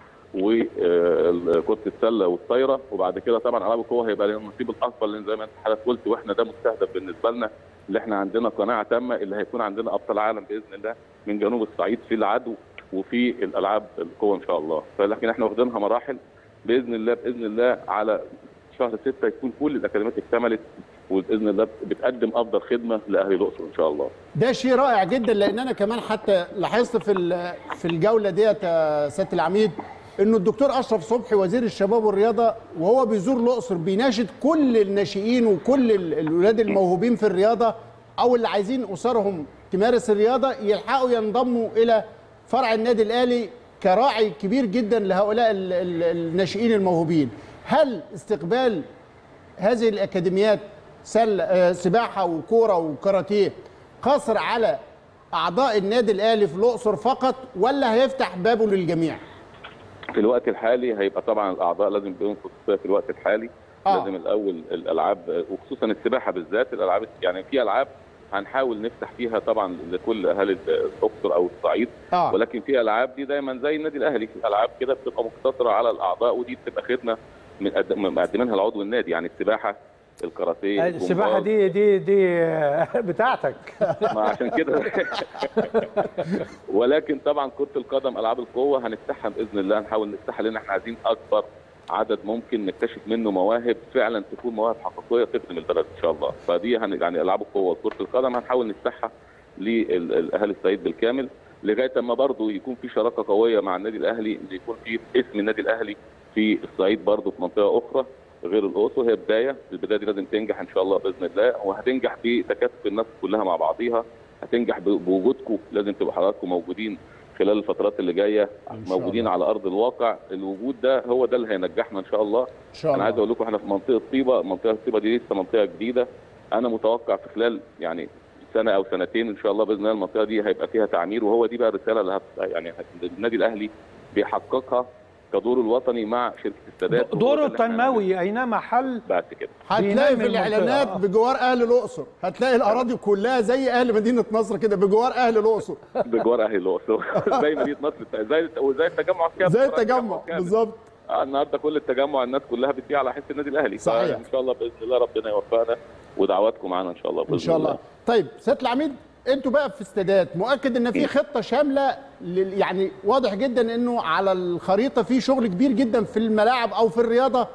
وكره السله والطايره وبعد كده طبعا العاب القوه هيبقى لنا النصيب الاكبر لان زي ما انت حضرتك قلت واحنا ده مستهدف بالنسبه لنا اللي احنا عندنا قناعه تامه اللي هيكون عندنا ابطال عالم باذن الله من جنوب الصعيد في العدو وفي الالعاب القوه ان شاء الله فلكن احنا واخدينها مراحل باذن الله باذن الله على شهر ستة يكون كل الاكاديميات اكتملت وباذن الله بتقدم افضل خدمه لاهل الاقصر ان شاء الله ده شيء رائع جدا لان انا كمان حتى لاحظت في ال- في الجوله ديت يا سياده العميد انه الدكتور اشرف صبحي وزير الشباب والرياضه وهو بيزور الاقصر بيناشد كل الناشئين وكل ال- الاولاد الموهوبين في الرياضه او اللي عايزين اسرهم تمارس الرياضه يلحقوا ينضموا الى فرع النادي الاهلي كراعي كبير جدا لهؤلاء ال- ال- الناشئين الموهوبين هل استقبال هذه الاكاديميات سل آه، سباحه وكوره وكاراتيه قاصر على اعضاء النادي الاهلي في الاقصر فقط ولا هيفتح بابه للجميع؟ في الوقت الحالي هيبقى طبعا الاعضاء لازم يكونوا خصوصيه في الوقت الحالي آه. آه. لازم الاول الالعاب وخصوصا السباحه بالذات الالعاب يعني في العاب هنحاول نفتح فيها طبعا لكل اهالي الاقصر او الصعيد اه ولكن في العاب دي دايما زي النادي الاهلي في العاب كده بتبقى مقتصره على الاعضاء ودي بتبقى خدمه من قد- من مقدمينها العضو النادي يعني السباحه الكاراتيه السباحه الجمباز. دي دي دي بتاعتك ما عشان كده ولكن طبعا كره القدم العاب القوه هنفتحها باذن الله نحاول نفتحها لان احنا عايزين اكبر عدد ممكن نكتشف منه مواهب فعلا تكون مواهب حقيقيه تخدم البلد ان شاء الله فدي هن يعني العاب القوه وكره القدم هنحاول نفتحها لاهالي الصعيد بالكامل لغايه اما برضه يكون في شراكه قويه مع النادي الاهلي ان يكون في اسم النادي الاهلي في الصعيد برضه في منطقه اخرى غير الاقصر هي بدايه البدايه دي لازم تنجح ان شاء الله باذن الله وهتنجح بتكاتف الناس كلها مع بعضيها هتنجح ب- بوجودكم لازم تبقى حضراتكم موجودين خلال الفترات اللي جايه إن شاء موجودين الله. على ارض الواقع الوجود ده هو ده اللي هينجحنا ان شاء الله ان شاء انا عايز الله اقول لكم احنا في منطقه طيبه منطقه طيبه دي لسه منطقه جديده انا متوقع في خلال يعني سنه او سنتين ان شاء الله باذن الله المنطقه دي هيبقى فيها تعمير وهو دي بقى الرساله اللي هت يعني النادي الاهلي بيحققها كدوره الوطني مع شركه السادات وهو دوره ده اللي إحنا التنموي اينما حل بعد كده هتلاقي في بينمي الاعلانات المنطقة. بجوار اهل الاقصر هتلاقي الاراضي كلها زي اهل مدينه نصر كده بجوار اهل الاقصر بجوار اهل الاقصر زي مدينه نصر زي وزي التجمع الكامل زي التجمع كامل. بالظبط آه، النهارده كل التجمع الناس كلها بتبيع على حس النادي الاهلي صحيح. ان شاء الله باذن الله ربنا يوفقنا ودعواتكم معانا ان شاء الله باذن ان شاء الله طيب سياده العميد انتوا بقى في استادات مؤكد ان في خطه شامله لل- يعني واضح جدا انه على الخريطه في شغل كبير جدا في الملاعب او في الرياضه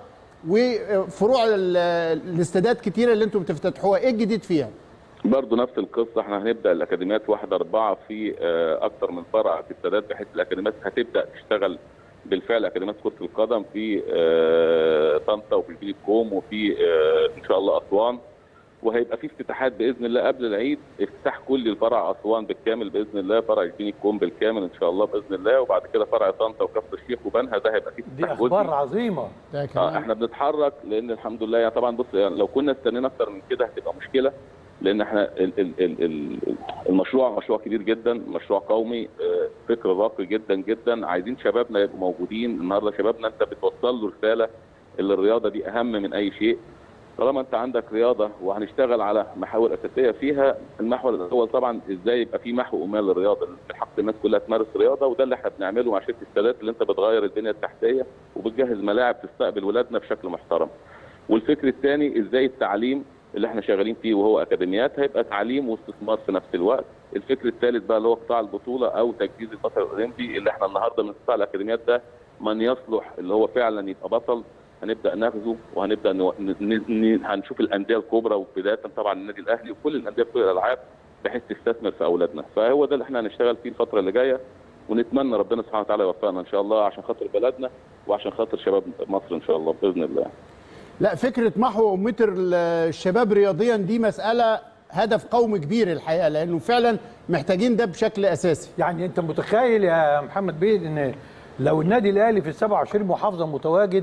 وفروع ال- الاستادات كتيره اللي انتم بتفتتحوها ايه الجديد فيها برضه نفس القصه احنا هنبدا الاكاديميات واحده اربعه في آه، اكتر من فرع في السادات بحيث الاكاديميات هتبدا تشتغل بالفعل اكاديميات كره القدم في آه، طنطا وفي الجيل الكوم وفي آه، ان شاء الله اسوان وهيبقى في افتتاحات باذن الله قبل العيد افتتاح كل الفرع اسوان بالكامل باذن الله فرع الجيل الكوم بالكامل ان شاء الله باذن الله وبعد كده فرع طنطا وكفر الشيخ وبنها ده هيبقى فيه دي افتتاح اخبار جزئي. عظيمه ده اه كمان احنا بنتحرك لان الحمد لله يعني طبعا بص يعني لو كنا استنينا اكتر من كده هتبقى مشكله لان احنا ال ال ال ال المشروع مشروع كبير جدا مشروع قومي آه، فكر راقي جدا جدا عايزين شبابنا يبقوا موجودين النهارده شبابنا انت بتوصل له رساله ان الرياضه دي اهم من اي شيء طالما انت عندك رياضه وهنشتغل على محاور اساسيه فيها المحور الاول طبعا ازاي يبقى في محو امال للرياضه من حق الناس كلها تمارس رياضه وده اللي احنا بنعمله مع شركه السادات اللي انت بتغير البنيه التحتيه وبتجهز ملاعب تستقبل ولادنا بشكل محترم والفكر الثاني ازاي التعليم اللي احنا شغالين فيه وهو اكاديميات هيبقى تعليم واستثمار في نفس الوقت الفكر الثالث بقى اللي هو قطاع البطوله او تجهيز البطل الاولمبي اللي احنا النهارده من قطاع الاكاديميات ده من يصلح اللي هو فعلا يبقى بطل هنبدا ناخذه وهنبدا نو... ن... ن... ن... هنشوف الانديه الكبرى وبدايه طبعا النادي الاهلي وكل الانديه في كل الالعاب بحيث تستثمر في اولادنا فهو ده اللي احنا هنشتغل فيه الفتره اللي جايه ونتمنى ربنا سبحانه وتعالى يوفقنا ان شاء الله عشان خاطر بلدنا وعشان خاطر شباب مصر ان شاء الله باذن الله لا فكره محو متر الشباب رياضيا دي مساله هدف قومي كبير الحقيقه لانه فعلا محتاجين ده بشكل اساسي يعني انت متخيل يا محمد بيه ان لو النادي الاهلي في ال 27 محافظه متواجد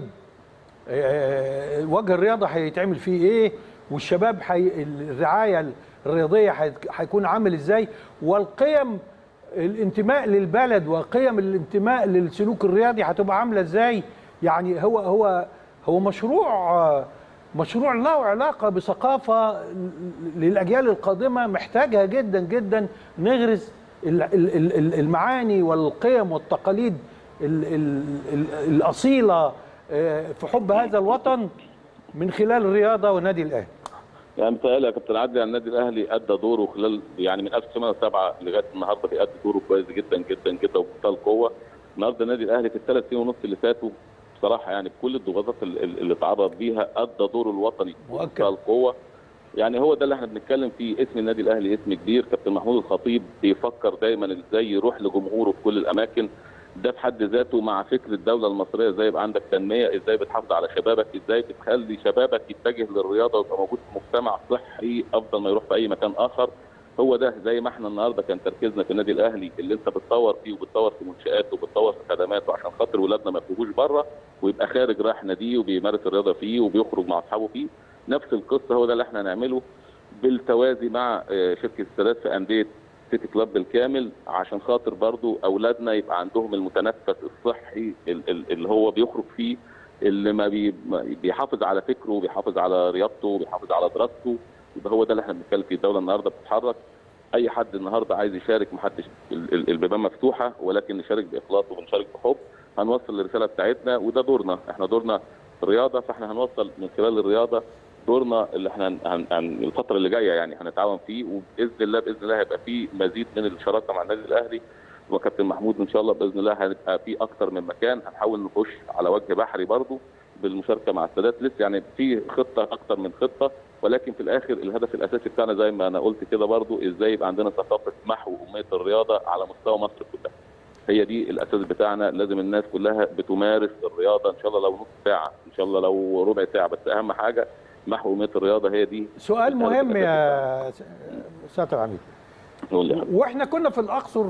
آه، وجه الرياضه هيتعمل فيه ايه والشباب حي... الرعايه الرياضيه هيت- هيكون عامل ازاي والقيم الانتماء للبلد وقيم الانتماء للسلوك الرياضي هتبقى عامله ازاي يعني هو هو هو مشروع آه، مشروع له علاقه بثقافه للاجيال القادمه محتاجها جدا جدا نغرس ال- ال- ال- ال- المعاني والقيم والتقاليد ال- ال- ال- الاصيله آه، في حب هذا الوطن من خلال الرياضه والنادي الاهلي يعني متهيألي يا كابتن عدلي على النادي الاهلي ادى دوره خلال يعني من 1907 لغايه النهارده بيأدي دوره كويس جدا جدا جدا وبمنتهى القوه النهارده النادي الاهلي في الثلاث سنين ونص اللي فاتوا بصراحه يعني بكل الضغوطات اللي, اللي اتعرض بيها ادى دوره الوطني مؤكد. بمنتهى القوه يعني هو ده اللي احنا بنتكلم فيه اسم النادي الاهلي اسم كبير كابتن محمود الخطيب بيفكر دايما ازاي يروح لجمهوره في كل الاماكن ده في حد ذاته مع فكر الدوله المصريه ازاي يبقى عندك تنميه ازاي بتحافظ على شبابك ازاي بتخلي شبابك يتجه للرياضه ويبقى موجود في مجتمع صحي افضل ما يروح في اي مكان اخر هو ده زي ما احنا النهارده كان تركيزنا في النادي الاهلي اللي انت بتطور فيه وبتطور في منشاته وبتطور في خدماته عشان خاطر ولادنا ما يخرجوش بره ويبقى خارج رايح ناديه وبيمارس الرياضه فيه وبيخرج مع اصحابه فيه نفس القصه هو ده اللي احنا هنعمله بالتوازي مع آه، شركه السادات في انديه سيتي كلاب بالكامل عشان خاطر برضو اولادنا يبقى عندهم المتنفس الصحي ال- ال- اللي هو بيخرج فيه اللي ما بي ما بيحافظ على فكره وبيحافظ على رياضته وبيحافظ على دراسته يبقى هو ده اللي احنا بنتكلم فيه الدوله النهارده بتتحرك اي حد النهارده عايز يشارك محدش ال- ال- البيبان مفتوحه ولكن نشارك باخلاص وبنشارك بحب هنوصل الرساله بتاعتنا وده دورنا احنا دورنا الرياضه فاحنا هنوصل من خلال الرياضه دورنا اللي احنا هن هن هن الفتره اللي جايه يعني هنتعاون فيه وباذن الله باذن الله هيبقى فيه مزيد من الشراكه مع النادي الاهلي وكابتن محمود ان شاء الله باذن الله هنبقى في اكتر من مكان هنحاول نخش على وجه بحري برضو بالمشاركه مع السادات لسه يعني في خطه اكتر من خطه ولكن في الاخر الهدف الاساسي بتاعنا زي ما انا قلت كده برضو ازاي يبقى عندنا ثقافه محو اميه الرياضه على مستوى مصر كلها هي دي الاساس بتاعنا لازم الناس كلها بتمارس الرياضه ان شاء الله لو نص ساعه ان شاء الله لو ربع ساعه بس اهم حاجه محو اميه الرياضه هي دي سؤال الهدف مهم الأساسي يا س- سياده العميد نقول يا حبيبي. واحنا كنا في الاقصر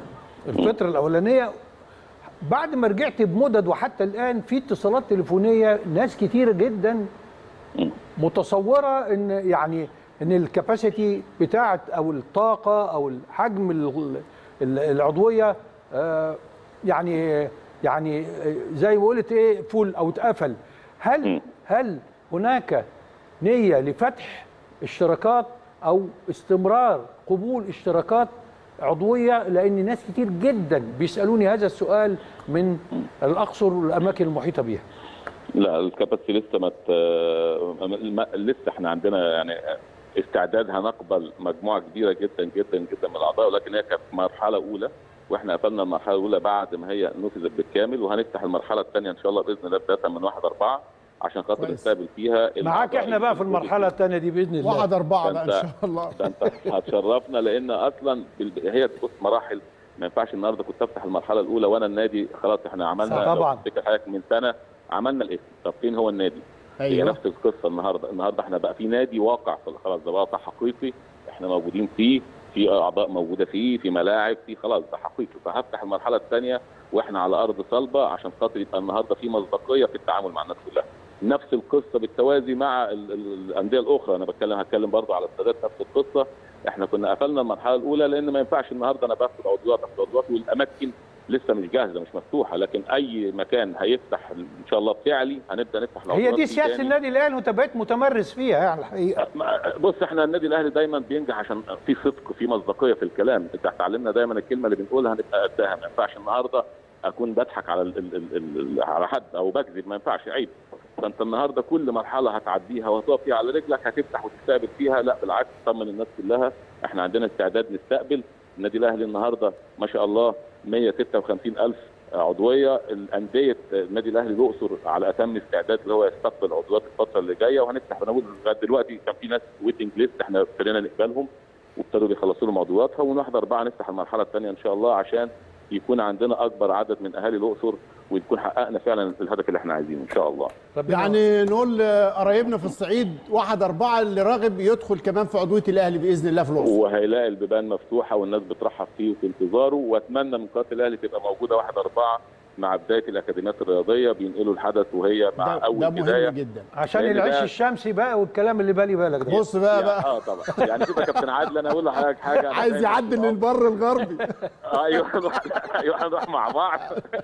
الفتره الاولانيه بعد ما رجعت بمدد وحتى الان في اتصالات تليفونيه ناس كتيره جدا متصوره ان يعني ان الكباسيتي بتاعه او الطاقه او الحجم ال- ال- العضويه آه، يعني يعني آه، زي ما قلت ايه فول او اتقفل هل هل هناك نيه لفتح اشتراكات او استمرار قبول اشتراكات عضويه لان ناس كتير جدا بيسالوني هذا السؤال من الاقصر والاماكن المحيطه بيها لا الكباسيتي لسه ما ت- ما- لسه احنا عندنا يعني استعداد هنقبل مجموعه كبيره جدا جدا جدا من الاعضاء ولكن هي كانت مرحله اولى واحنا قفلنا المرحله الاولى بعد ما هي نفذت بالكامل وهنفتح المرحله الثانيه ان شاء الله باذن الله بدايه من 1 4 عشان خاطر كويس. نستقبل فيها معاك الأعضاء احنا بقى في المرحله الثانيه دي باذن الله واحد أربعة بقى إن فأنت- شاء الله ده انت هتشرفنا لان اصلا بال- هي بص مراحل ما ينفعش النهارده كنت افتح المرحله الاولى وانا النادي خلاص احنا عملنا صح طبعاً. لو تفتكر حضرتك من سنه عملنا الاسم طب فين هو النادي؟ هي أيوه نفس القصه النهارده النهارده احنا بقى في نادي واقع خلاص ده واقع حقيقي احنا موجودين فيه في اعضاء موجوده فيه في ملاعب في خلاص ده حقيقي فهفتح المرحله الثانيه واحنا على ارض صلبه عشان خاطر يبقى النهارده في مصداقيه في التعامل مع الناس كلها نفس القصه بالتوازي مع ال- ال- الانديه الاخرى انا بتكلم هتكلم برضو على السادات نفس القصه احنا كنا قفلنا المرحله الاولى لان ما ينفعش النهارده انا باخد عضويات باخد عضويات والاماكن لسه مش جاهزه مش مفتوحه لكن اي مكان هيفتح ان شاء الله فعلي هنبدا نفتح هي العضويات دي فيه سياسه تاني. النادي الاهلي وانت بقيت متمرس فيها يعني الحقيقه ما- بص احنا النادي الاهلي دايما بينجح عشان في صدق في مصداقيه في الكلام انت اتعلمنا دايما الكلمه اللي بنقولها نبقى قدها ما ينفعش النهارده اكون بضحك على ال ال ال ال على حد او بكذب ما ينفعش عيب فانت النهارده كل مرحله هتعديها وهتقف فيها على رجلك هتفتح وتستقبل فيها لا بالعكس طمن الناس كلها احنا عندنا استعداد نستقبل النادي الاهلي النهارده ما شاء الله 156 الف عضويه الانديه النادي الاهلي الاقصر على اتم استعداد اللي هو يستقبل عضويات الفتره اللي جايه وهنفتح بنقول لغايه دلوقتي كان في ناس ويتنج ليست احنا ابتدينا نقبلهم وابتدوا بيخلصوا لهم عضوياتها ومن واحد اربعه نفتح المرحله الثانيه ان شاء الله عشان يكون عندنا اكبر عدد من اهالي الاقصر ونكون حققنا فعلا الهدف اللي احنا عايزينه ان شاء الله. ربنا يعني نقول قرايبنا في الصعيد واحد أربعة اللي راغب يدخل كمان في عضوية الأهلي بإذن الله في الأقصر وهيلاقي البيبان مفتوحه والناس بترحب فيه وفي انتظاره واتمنى من قناه الاهلي تبقى موجوده واحد اربعه مع بدايه الاكاديميات الرياضيه بينقلوا الحدث وهي مع ده, اول ده بدايه مهم جدا عشان لأن العيش ده- الشمسي بقى والكلام اللي بالي بالك ده بص بقى يعني بقى اه طبعا يعني شوف يا كابتن عادل انا اقول لحضرتك حاجه أنا عايز دايماً يعدل بقول- للبر الغربي ايوه هنروح ايوه هنروح مع بعض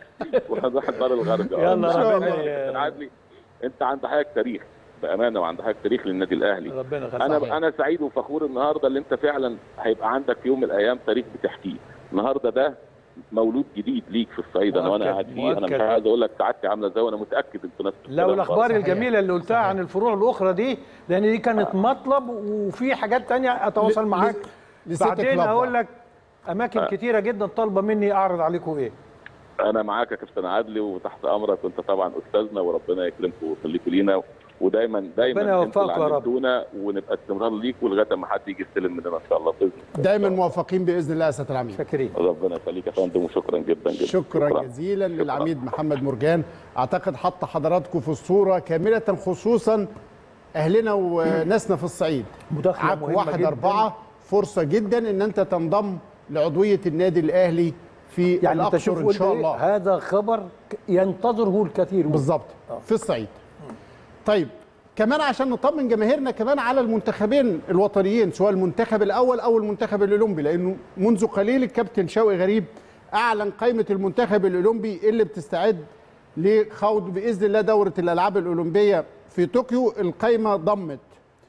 وهنروح الدار الغربي يلا إن شاء ربنا الله. ي- كابتن عادلي انت عندك حضرتك تاريخ بامانه وعندك حضرتك تاريخ للنادي الاهلي ربنا يخليك انا انا سعيد وفخور النهارده اللي انت فعلا هيبقى عندك في يوم من الايام تاريخ بتحكيه النهارده ده مولود جديد ليك في الصعيد انا وانا مؤكد، قاعد فيه انا مش مؤكد. عايز اقول لك سعادتي عامله ازاي وانا متاكد انتوا ناس لو الاخبار صحيح. الجميله اللي قلتها عن الفروع الاخرى دي لان دي كانت مطلب وفي حاجات تانية اتواصل ل- معاك لستة بعدين كلاب اقول بقى. لك اماكن كتيره جدا طالبه مني اعرض عليكم ايه انا معاك يا كابتن عدلي وتحت امرك وانت طبعا استاذنا وربنا يكرمكم ويخليكم لينا ودايما دايما ربنا انتوا اللي يوفقكم يا رب. علمتونا ونبقى استمرار ليك ولغايه ما حد يجي يستلم مننا ان شاء الله باذن الله دايما موفقين بإذن الله يا سيادة العميد شاكرين ربنا يخليك يا فندم وشكرا جدا جدا شكرا جزيلا للعميد محمد مرجان اعتقد حط حضراتكم في الصوره كامله خصوصا اهلنا وناسنا في الصعيد مداخلة معاك مهمة واحد جداً. أربعة فرصة جدا إن أنت تنضم لعضوية النادي الأهلي في يعني انت الأقصر شوف إن قلت شاء إيه؟ الله هذا خبر ك- ينتظره الكثير بالظبط في الصعيد طيب كمان عشان نطمن جماهيرنا كمان على المنتخبين الوطنيين سواء المنتخب الاول او المنتخب الاولمبي لانه منذ قليل الكابتن شوقي غريب اعلن قائمه المنتخب الاولمبي اللي بتستعد لخوض باذن الله دوره الالعاب الاولمبيه في طوكيو القائمه ضمت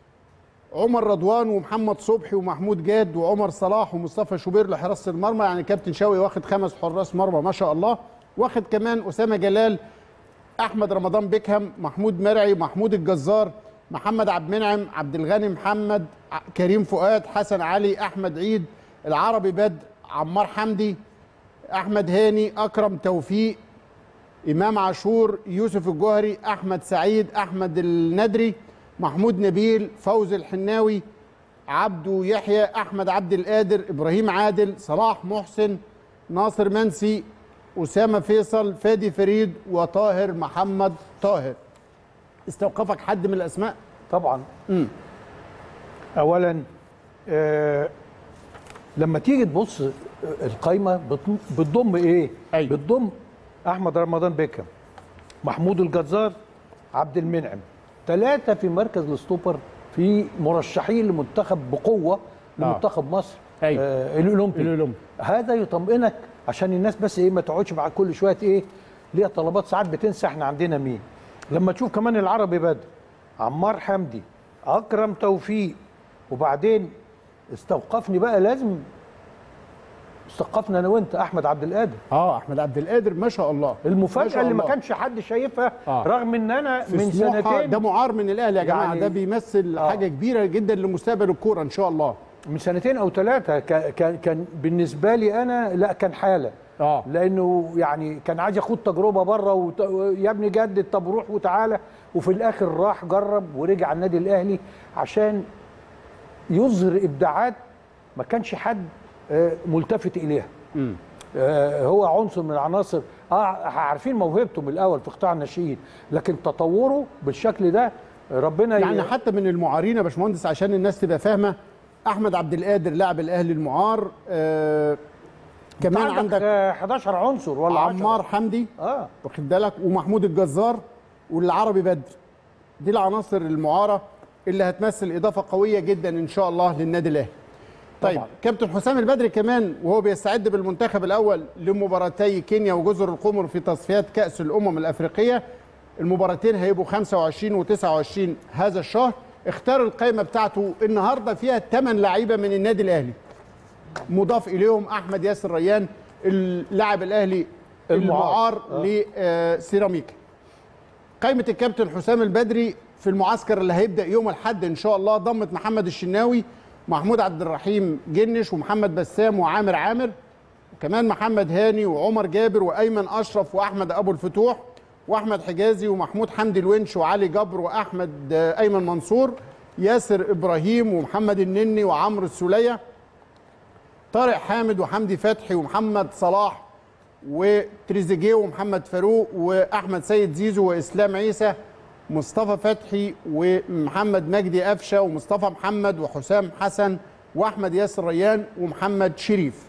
عمر رضوان ومحمد صبحي ومحمود جاد وعمر صلاح ومصطفى شوبير لحراسه المرمى يعني كابتن شوقي واخد خمس حراس مرمى ما شاء الله واخد كمان اسامه جلال احمد رمضان بيكهام محمود مرعي محمود الجزار محمد عبد المنعم عبد الغني محمد ع- كريم فؤاد حسن علي احمد عيد العربي بدر عمار حمدي احمد هاني اكرم توفيق امام عاشور يوسف الجوهري احمد سعيد احمد الندري محمود نبيل فوزي الحناوي عبدو يحيى احمد عبد القادر ابراهيم عادل صلاح محسن ناصر منسي اسامه فيصل فادي فريد وطاهر محمد طاهر استوقفك حد من الاسماء طبعا اولا آه لما تيجي تبص آه، القايمه بت- بتضم ايه أيوة. بتضم احمد رمضان بيكم محمود الجزار عبد المنعم ثلاثه في مركز الستوبر في مرشحين لمنتخب بقوه لمنتخب مصر أيوة. آه الاولمبي الأولمبي. هذا يطمئنك عشان الناس بس ايه ما تقعدش مع كل شويه ايه ليها طلبات ساعات بتنسى احنا عندنا مين لما تشوف كمان العربي بدر عمار حمدي اكرم توفيق وبعدين استوقفني بقى لازم استوقفنا انا وانت احمد عبد القادر اه احمد عبد القادر ما شاء الله ما المفاجاه شاء اللي ما الله. كانش حد شايفها آه. رغم ان انا في من سموحة سنتين ده معار من الاهلي يا جماعه يعني- ده بيمثل آه. حاجه كبيره جدا لمستقبل الكوره ان شاء الله من سنتين او ثلاثه كان كان بالنسبه لي انا لا كان حاله اه لانه يعني كان عايز ياخد تجربه بره وت... يا ابني جدد طب روح وتعالى وفي الاخر راح جرب ورجع النادي الاهلي عشان يظهر ابداعات ما كانش حد آه، ملتفت اليها مم. آه، هو عنصر من العناصر اه عارفين موهبته من الاول في قطاع الناشئين لكن تطوره بالشكل ده ربنا ي- يعني حتى من المعارين يا باشمهندس عشان الناس تبقى فاهمه احمد عبد القادر لاعب الاهلي المعار آه كمان عندك عندك آه، 11 عنصر ولا 10 عمار حمدي اه واخد بالك ومحمود الجزار والعربي بدر دي العناصر المعاره اللي هتمثل اضافه قويه جدا ان شاء الله للنادي الاهلي طيب طبعاً. كابتن حسام البدري كمان وهو بيستعد بالمنتخب الاول لمباراتي كينيا وجزر القمر في تصفيات كاس الامم الافريقيه المباراتين هيبقوا 25 و29 هذا الشهر اختار القائمه بتاعته النهارده فيها 8 لعيبه من النادي الاهلي مضاف اليهم احمد ياسر ريان اللاعب الاهلي المعار. المعار لسيراميكا قائمه الكابتن حسام البدري في المعسكر اللي هيبدا يوم الاحد ان شاء الله ضمت محمد الشناوي محمود عبد الرحيم جنش ومحمد بسام وعامر عامر وكمان محمد هاني وعمر جابر وايمن اشرف واحمد ابو الفتوح واحمد حجازي ومحمود حمدي الونش وعلي جبر واحمد آه، ايمن منصور ياسر ابراهيم ومحمد النني وعمرو السوليه طارق حامد وحمدي فتحي ومحمد صلاح وتريزيجيه ومحمد فاروق واحمد سيد زيزو واسلام عيسى مصطفى فتحي ومحمد مجدي قفشه ومصطفى محمد وحسام حسن واحمد ياسر ريان ومحمد شريف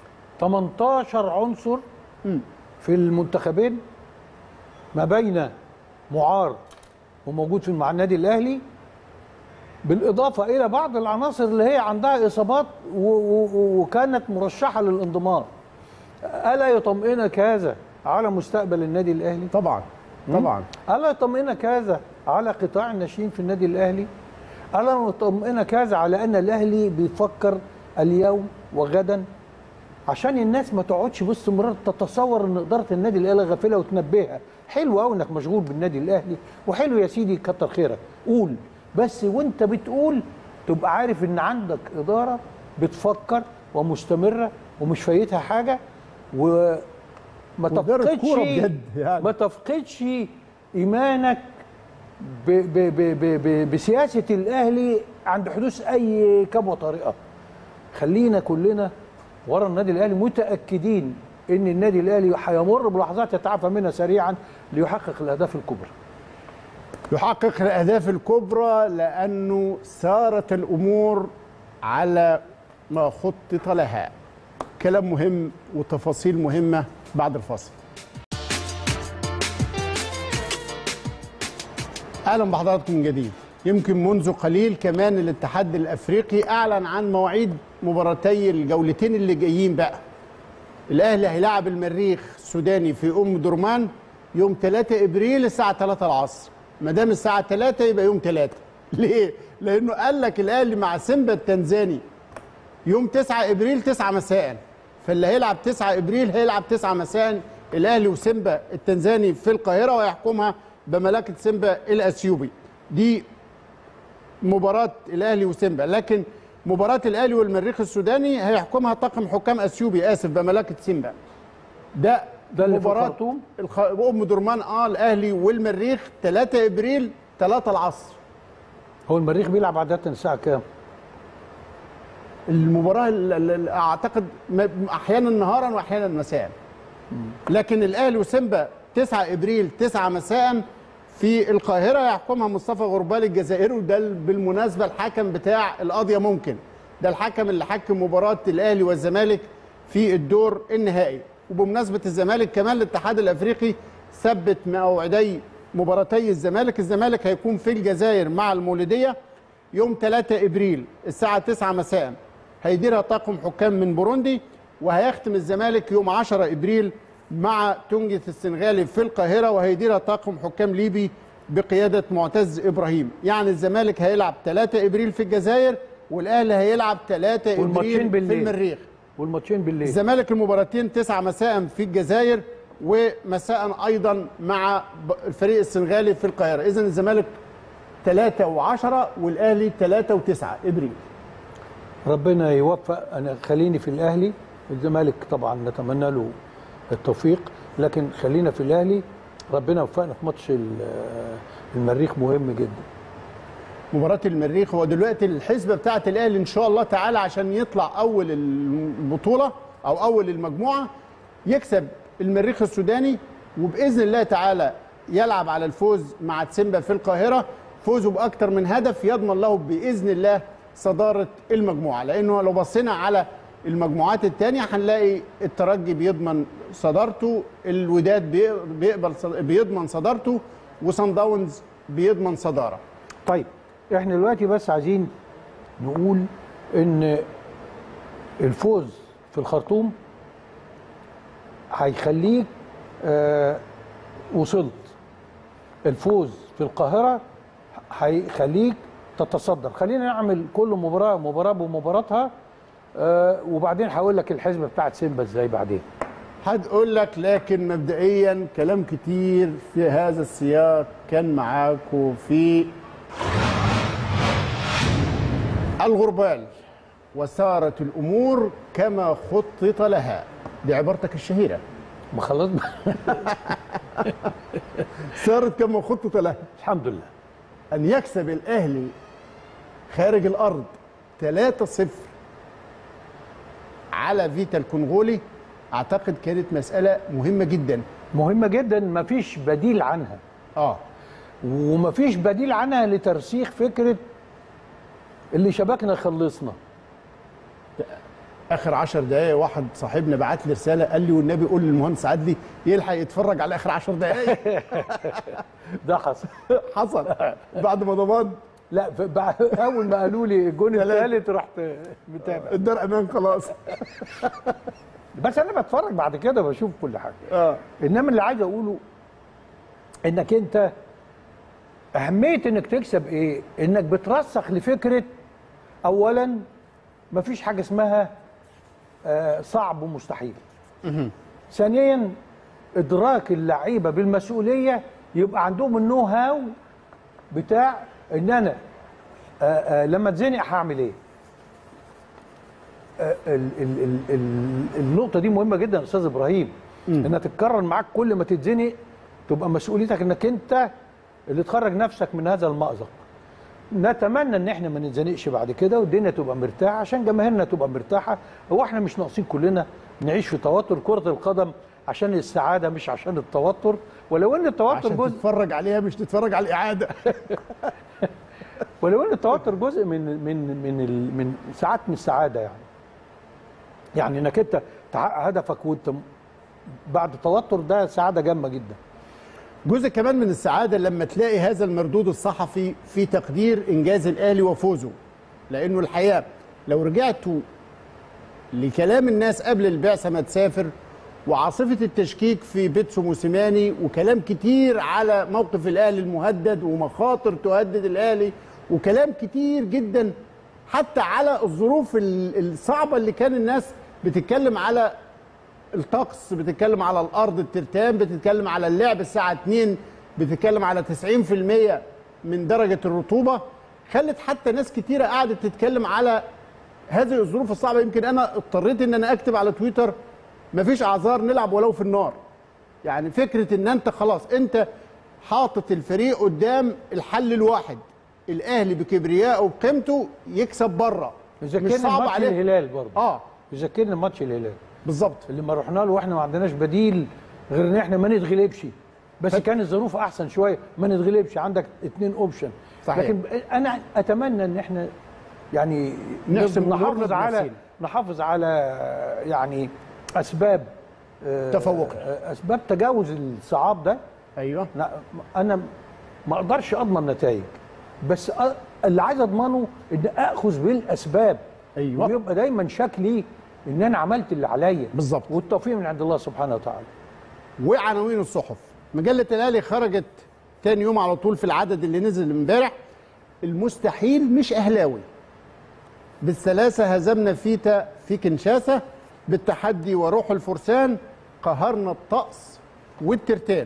18 عنصر في المنتخبين ما بين معار وموجود في مع النادي الاهلي بالاضافه الى بعض العناصر اللي هي عندها اصابات و- و- وكانت مرشحه للانضمام الا يطمئنك هذا على مستقبل النادي الاهلي طبعا طبعا الا يطمئنك هذا على قطاع الناشئين في النادي الاهلي الا يطمئنك هذا على ان الاهلي بيفكر اليوم وغدا عشان الناس ما تقعدش باستمرار تتصور ان اداره النادي الاهلي غافله وتنبهها حلو قوي انك مشغول بالنادي الاهلي وحلو يا سيدي كتر خيرك قول بس وانت بتقول تبقى عارف ان عندك اداره بتفكر ومستمره ومش فايتها حاجه وما وإدارة تفقدش كورة بجد يعني. ما تفقدش ايمانك ب ب ب ب ب بسياسه الاهلي عند حدوث اي كبوه طريقه خلينا كلنا ورا النادي الاهلي متاكدين ان النادي الاهلي هيمر بلحظات يتعافى منها سريعا ليحقق الاهداف الكبرى يحقق الاهداف الكبرى لانه سارت الامور على ما خطط لها كلام مهم وتفاصيل مهمه بعد الفاصل اهلا بحضراتكم من جديد يمكن منذ قليل كمان الاتحاد الافريقي اعلن عن مواعيد مباراتي الجولتين اللي جايين بقى الاهلي هيلاعب المريخ السوداني في ام درمان يوم 3 ابريل الساعه 3 العصر ما دام الساعه 3 يبقى يوم 3 ليه لانه قال لك الاهلي مع سيمبا التنزاني يوم 9 ابريل 9 مساء فاللي هيلعب 9 ابريل هيلعب 9 مساء الاهلي وسيمبا التنزاني في القاهره ويحكمها بملكه سيمبا الاثيوبي دي مباراه الاهلي وسيمبا لكن مباراه الاهلي والمريخ السوداني هيحكمها طاقم حكام اثيوبي اسف بملكه سيمبا ده ده اللي في مباراة الخرطوم؟ الخ... ام درمان اه الاهلي والمريخ 3 ابريل 3 العصر هو المريخ بيلعب عاده الساعه كام؟ المباراه ال- ال- ال- اعتقد م- احيانا نهارا واحيانا مساء لكن الاهلي وسيمبا 9 ابريل 9 مساء في القاهره يحكمها مصطفى غربال الجزائري وده ال- بالمناسبه الحكم بتاع القضيه ممكن ده الحكم اللي حكم مباراه الاهلي والزمالك في الدور النهائي وبمناسبه الزمالك كمان الاتحاد الافريقي ثبت موعدي مباراتي الزمالك الزمالك هيكون في الجزائر مع المولوديه يوم 3 ابريل الساعه 9 مساء هيديرها طاقم حكام من بوروندي وهيختم الزمالك يوم 10 ابريل مع تونجة السنغالي في القاهرة وهيديرها طاقم حكام ليبي بقيادة معتز إبراهيم يعني الزمالك هيلعب 3 إبريل في الجزائر والأهلي هيلعب 3 والماتشين إبريل في بالليل. المريخ والماتشين بالليل الزمالك المباراتين 9 مساء في الجزائر ومساء ايضا مع ب- الفريق السنغالي في القاهره اذا الزمالك 3 و10 والاهلي 3 و9 ابريل ربنا يوفق انا خليني في الاهلي الزمالك طبعا نتمنى له التوفيق لكن خلينا في الاهلي ربنا يوفقنا في ماتش ال- المريخ مهم جدا مباراه المريخ هو دلوقتي الحسبه بتاعه الاهلي ان شاء الله تعالى عشان يطلع اول البطوله او اول المجموعه يكسب المريخ السوداني وباذن الله تعالى يلعب على الفوز مع تسيمبا في القاهره فوزه باكثر من هدف يضمن له باذن الله صداره المجموعه لانه لو بصينا على المجموعات الثانيه هنلاقي الترجي بيضمن صدارته الوداد بي- بيقبل صد- بيضمن صدارته وصن داونز بيضمن صداره طيب احنا دلوقتي بس عايزين نقول ان الفوز في الخرطوم هيخليك آه وصلت الفوز في القاهرة هيخليك تتصدر خلينا نعمل كل مباراة مباراة بمباراتها آه وبعدين هقول لك الحسبة بتاعت سيمبا ازاي بعدين هتقول لك لكن مبدئيا كلام كتير في هذا السياق كان معاكم في الغربال وسارت الامور كما خطط لها دي عبارتك الشهيره ما خلاص سارت كما خطط لها الحمد لله ان يكسب الاهلي خارج الارض 3-0 على فيتا الكونغولي اعتقد كانت مساله مهمه جدا مهمة جدا مفيش بديل عنها اه ومفيش بديل عنها لترسيخ فكرة اللي شبكنا خلصنا اخر 10 دقائق واحد صاحبنا بعت لي رساله قال لي والنبي قول للمهندس عدلي يلحق يتفرج على اخر 10 دقائق ده حصل حصل بعد ما ضمان لا ف- بع- اول ما قالوا لي الجون الثالث رحت متابع الدار امان خلاص بس انا بتفرج بعد كده بشوف كل حاجه اه انما اللي عايز اقوله انك انت اهميه انك تكسب ايه انك بترسخ لفكره اولا مفيش حاجه اسمها آه، صعب ومستحيل ثانيا ادراك اللعيبه بالمسؤوليه يبقى عندهم النو هاو بتاع ان انا آه، آه، لما اتزنق هعمل ايه آه، ال- ال- ال- ال- النقطه دي مهمه جدا يا استاذ ابراهيم انها تتكرر معاك كل ما تتزنق تبقى مسؤوليتك انك انت اللي تخرج نفسك من هذا المأزق نتمنى ان احنا ما نتزنقش بعد كده والدنيا تبقى مرتاحه عشان جماهيرنا تبقى مرتاحه هو احنا مش ناقصين كلنا نعيش في توتر كره القدم عشان السعاده مش عشان التوتر ولو ان التوتر عشان جزء تتفرج عليها مش تتفرج على الاعاده ولو ان التوتر جزء من من من ال- من ساعات من السعاده يعني يعني انك انت تحقق هدفك وانت م- بعد توتر ده سعاده جامه جدا جزء كمان من السعاده لما تلاقي هذا المردود الصحفي في تقدير انجاز الاهلي وفوزه لانه الحقيقه لو رجعتوا لكلام الناس قبل البعثه ما تسافر وعاصفه التشكيك في بيتسو موسيماني وكلام كتير على موقف الاهلي المهدد ومخاطر تهدد الاهلي وكلام كتير جدا حتى على الظروف ال- الصعبه اللي كان الناس بتتكلم على الطقس بتتكلم على الارض الترتان بتتكلم على اللعب الساعه 2 بتتكلم على 90% من درجه الرطوبه خلت حتى ناس كتيره قعدت تتكلم على هذه الظروف الصعبه يمكن انا اضطريت ان انا اكتب على تويتر مفيش اعذار نلعب ولو في النار يعني فكره ان انت خلاص انت حاطط الفريق قدام الحل الواحد الاهلي بكبريائه وبقيمته يكسب بره مش يذكرني صعب ماتش عليه الهلال برضه اه يذكرني ماتش الهلال بالظبط اللي ما رحنا له واحنا ما عندناش بديل غير ان احنا ما نتغلبش بس كان الظروف احسن شويه ما نتغلبش عندك اتنين اوبشن صحيح. لكن انا اتمنى ان احنا يعني نحسم أمورنا نحافظ على بنفسنا. نحافظ على يعني اسباب آه، تفوقنا. آه، اسباب تجاوز الصعاب ده ايوه لا انا ما اقدرش اضمن نتائج بس أ- اللي عايز اضمنه ان اخذ بالاسباب أيوة. ويبقى دايما شكلي ان انا عملت اللي عليا بالظبط. والتوفيق من عند الله سبحانه وتعالى وعناوين الصحف مجله الاهلي خرجت تاني يوم على طول في العدد اللي نزل امبارح المستحيل مش اهلاوي بالثلاثه هزمنا فيتا في كنشاسه بالتحدي وروح الفرسان قهرنا الطقس والترتان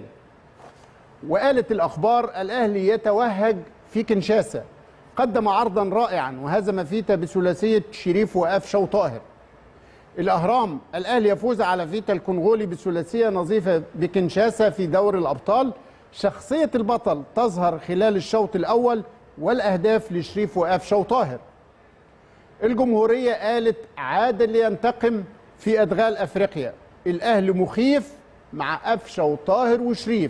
وقالت الأخبار الأهلي يتوهج في كنشاسة قدم عرضا رائعا وهزم فيتا بثلاثية شريف وقفشة وطاهر الأهرام الأهلي يفوز على فيتا الكونغولي بثلاثية نظيفة بكنشاسة في دور الأبطال شخصية البطل تظهر خلال الشوط الأول والأهداف لشريف وقفشة وطاهر الجمهورية قالت عاد لينتقم في أدغال أفريقيا الأهلي مخيف مع قفشة وطاهر وشريف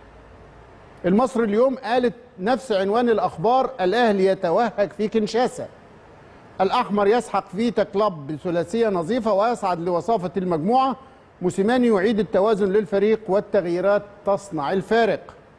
المصري اليوم قالت نفس عنوان الأخبار الأهلي يتوهج في كنشاسة الأحمر يسحق فيتا كلاب بثلاثية نظيفة ويصعد لوصافة المجموعة موسيماني يعيد التوازن للفريق والتغييرات تصنع الفارق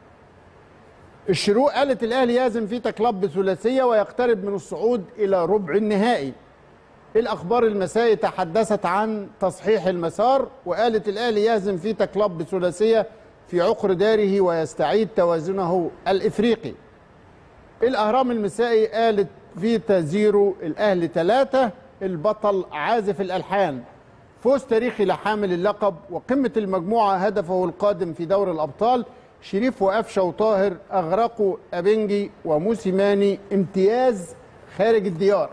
الشروق قالت الأهلي يهزم فيتا كلاب بثلاثية ويقترب من الصعود إلى ربع النهائي الأخبار المسائي تحدثت عن تصحيح المسار وقالت الأهلي يهزم فيتا كلاب بثلاثية في عقر داره ويستعيد توازنه الإفريقي الأهرام المسائي قالت فيتا زيرو الأهلي ثلاثة البطل عازف الألحان فوز تاريخي لحامل اللقب وقمة المجموعة هدفه القادم في دور الأبطال شريف وقفشة وطاهر أغرقوا أبنجي وموسيماني امتياز خارج الديار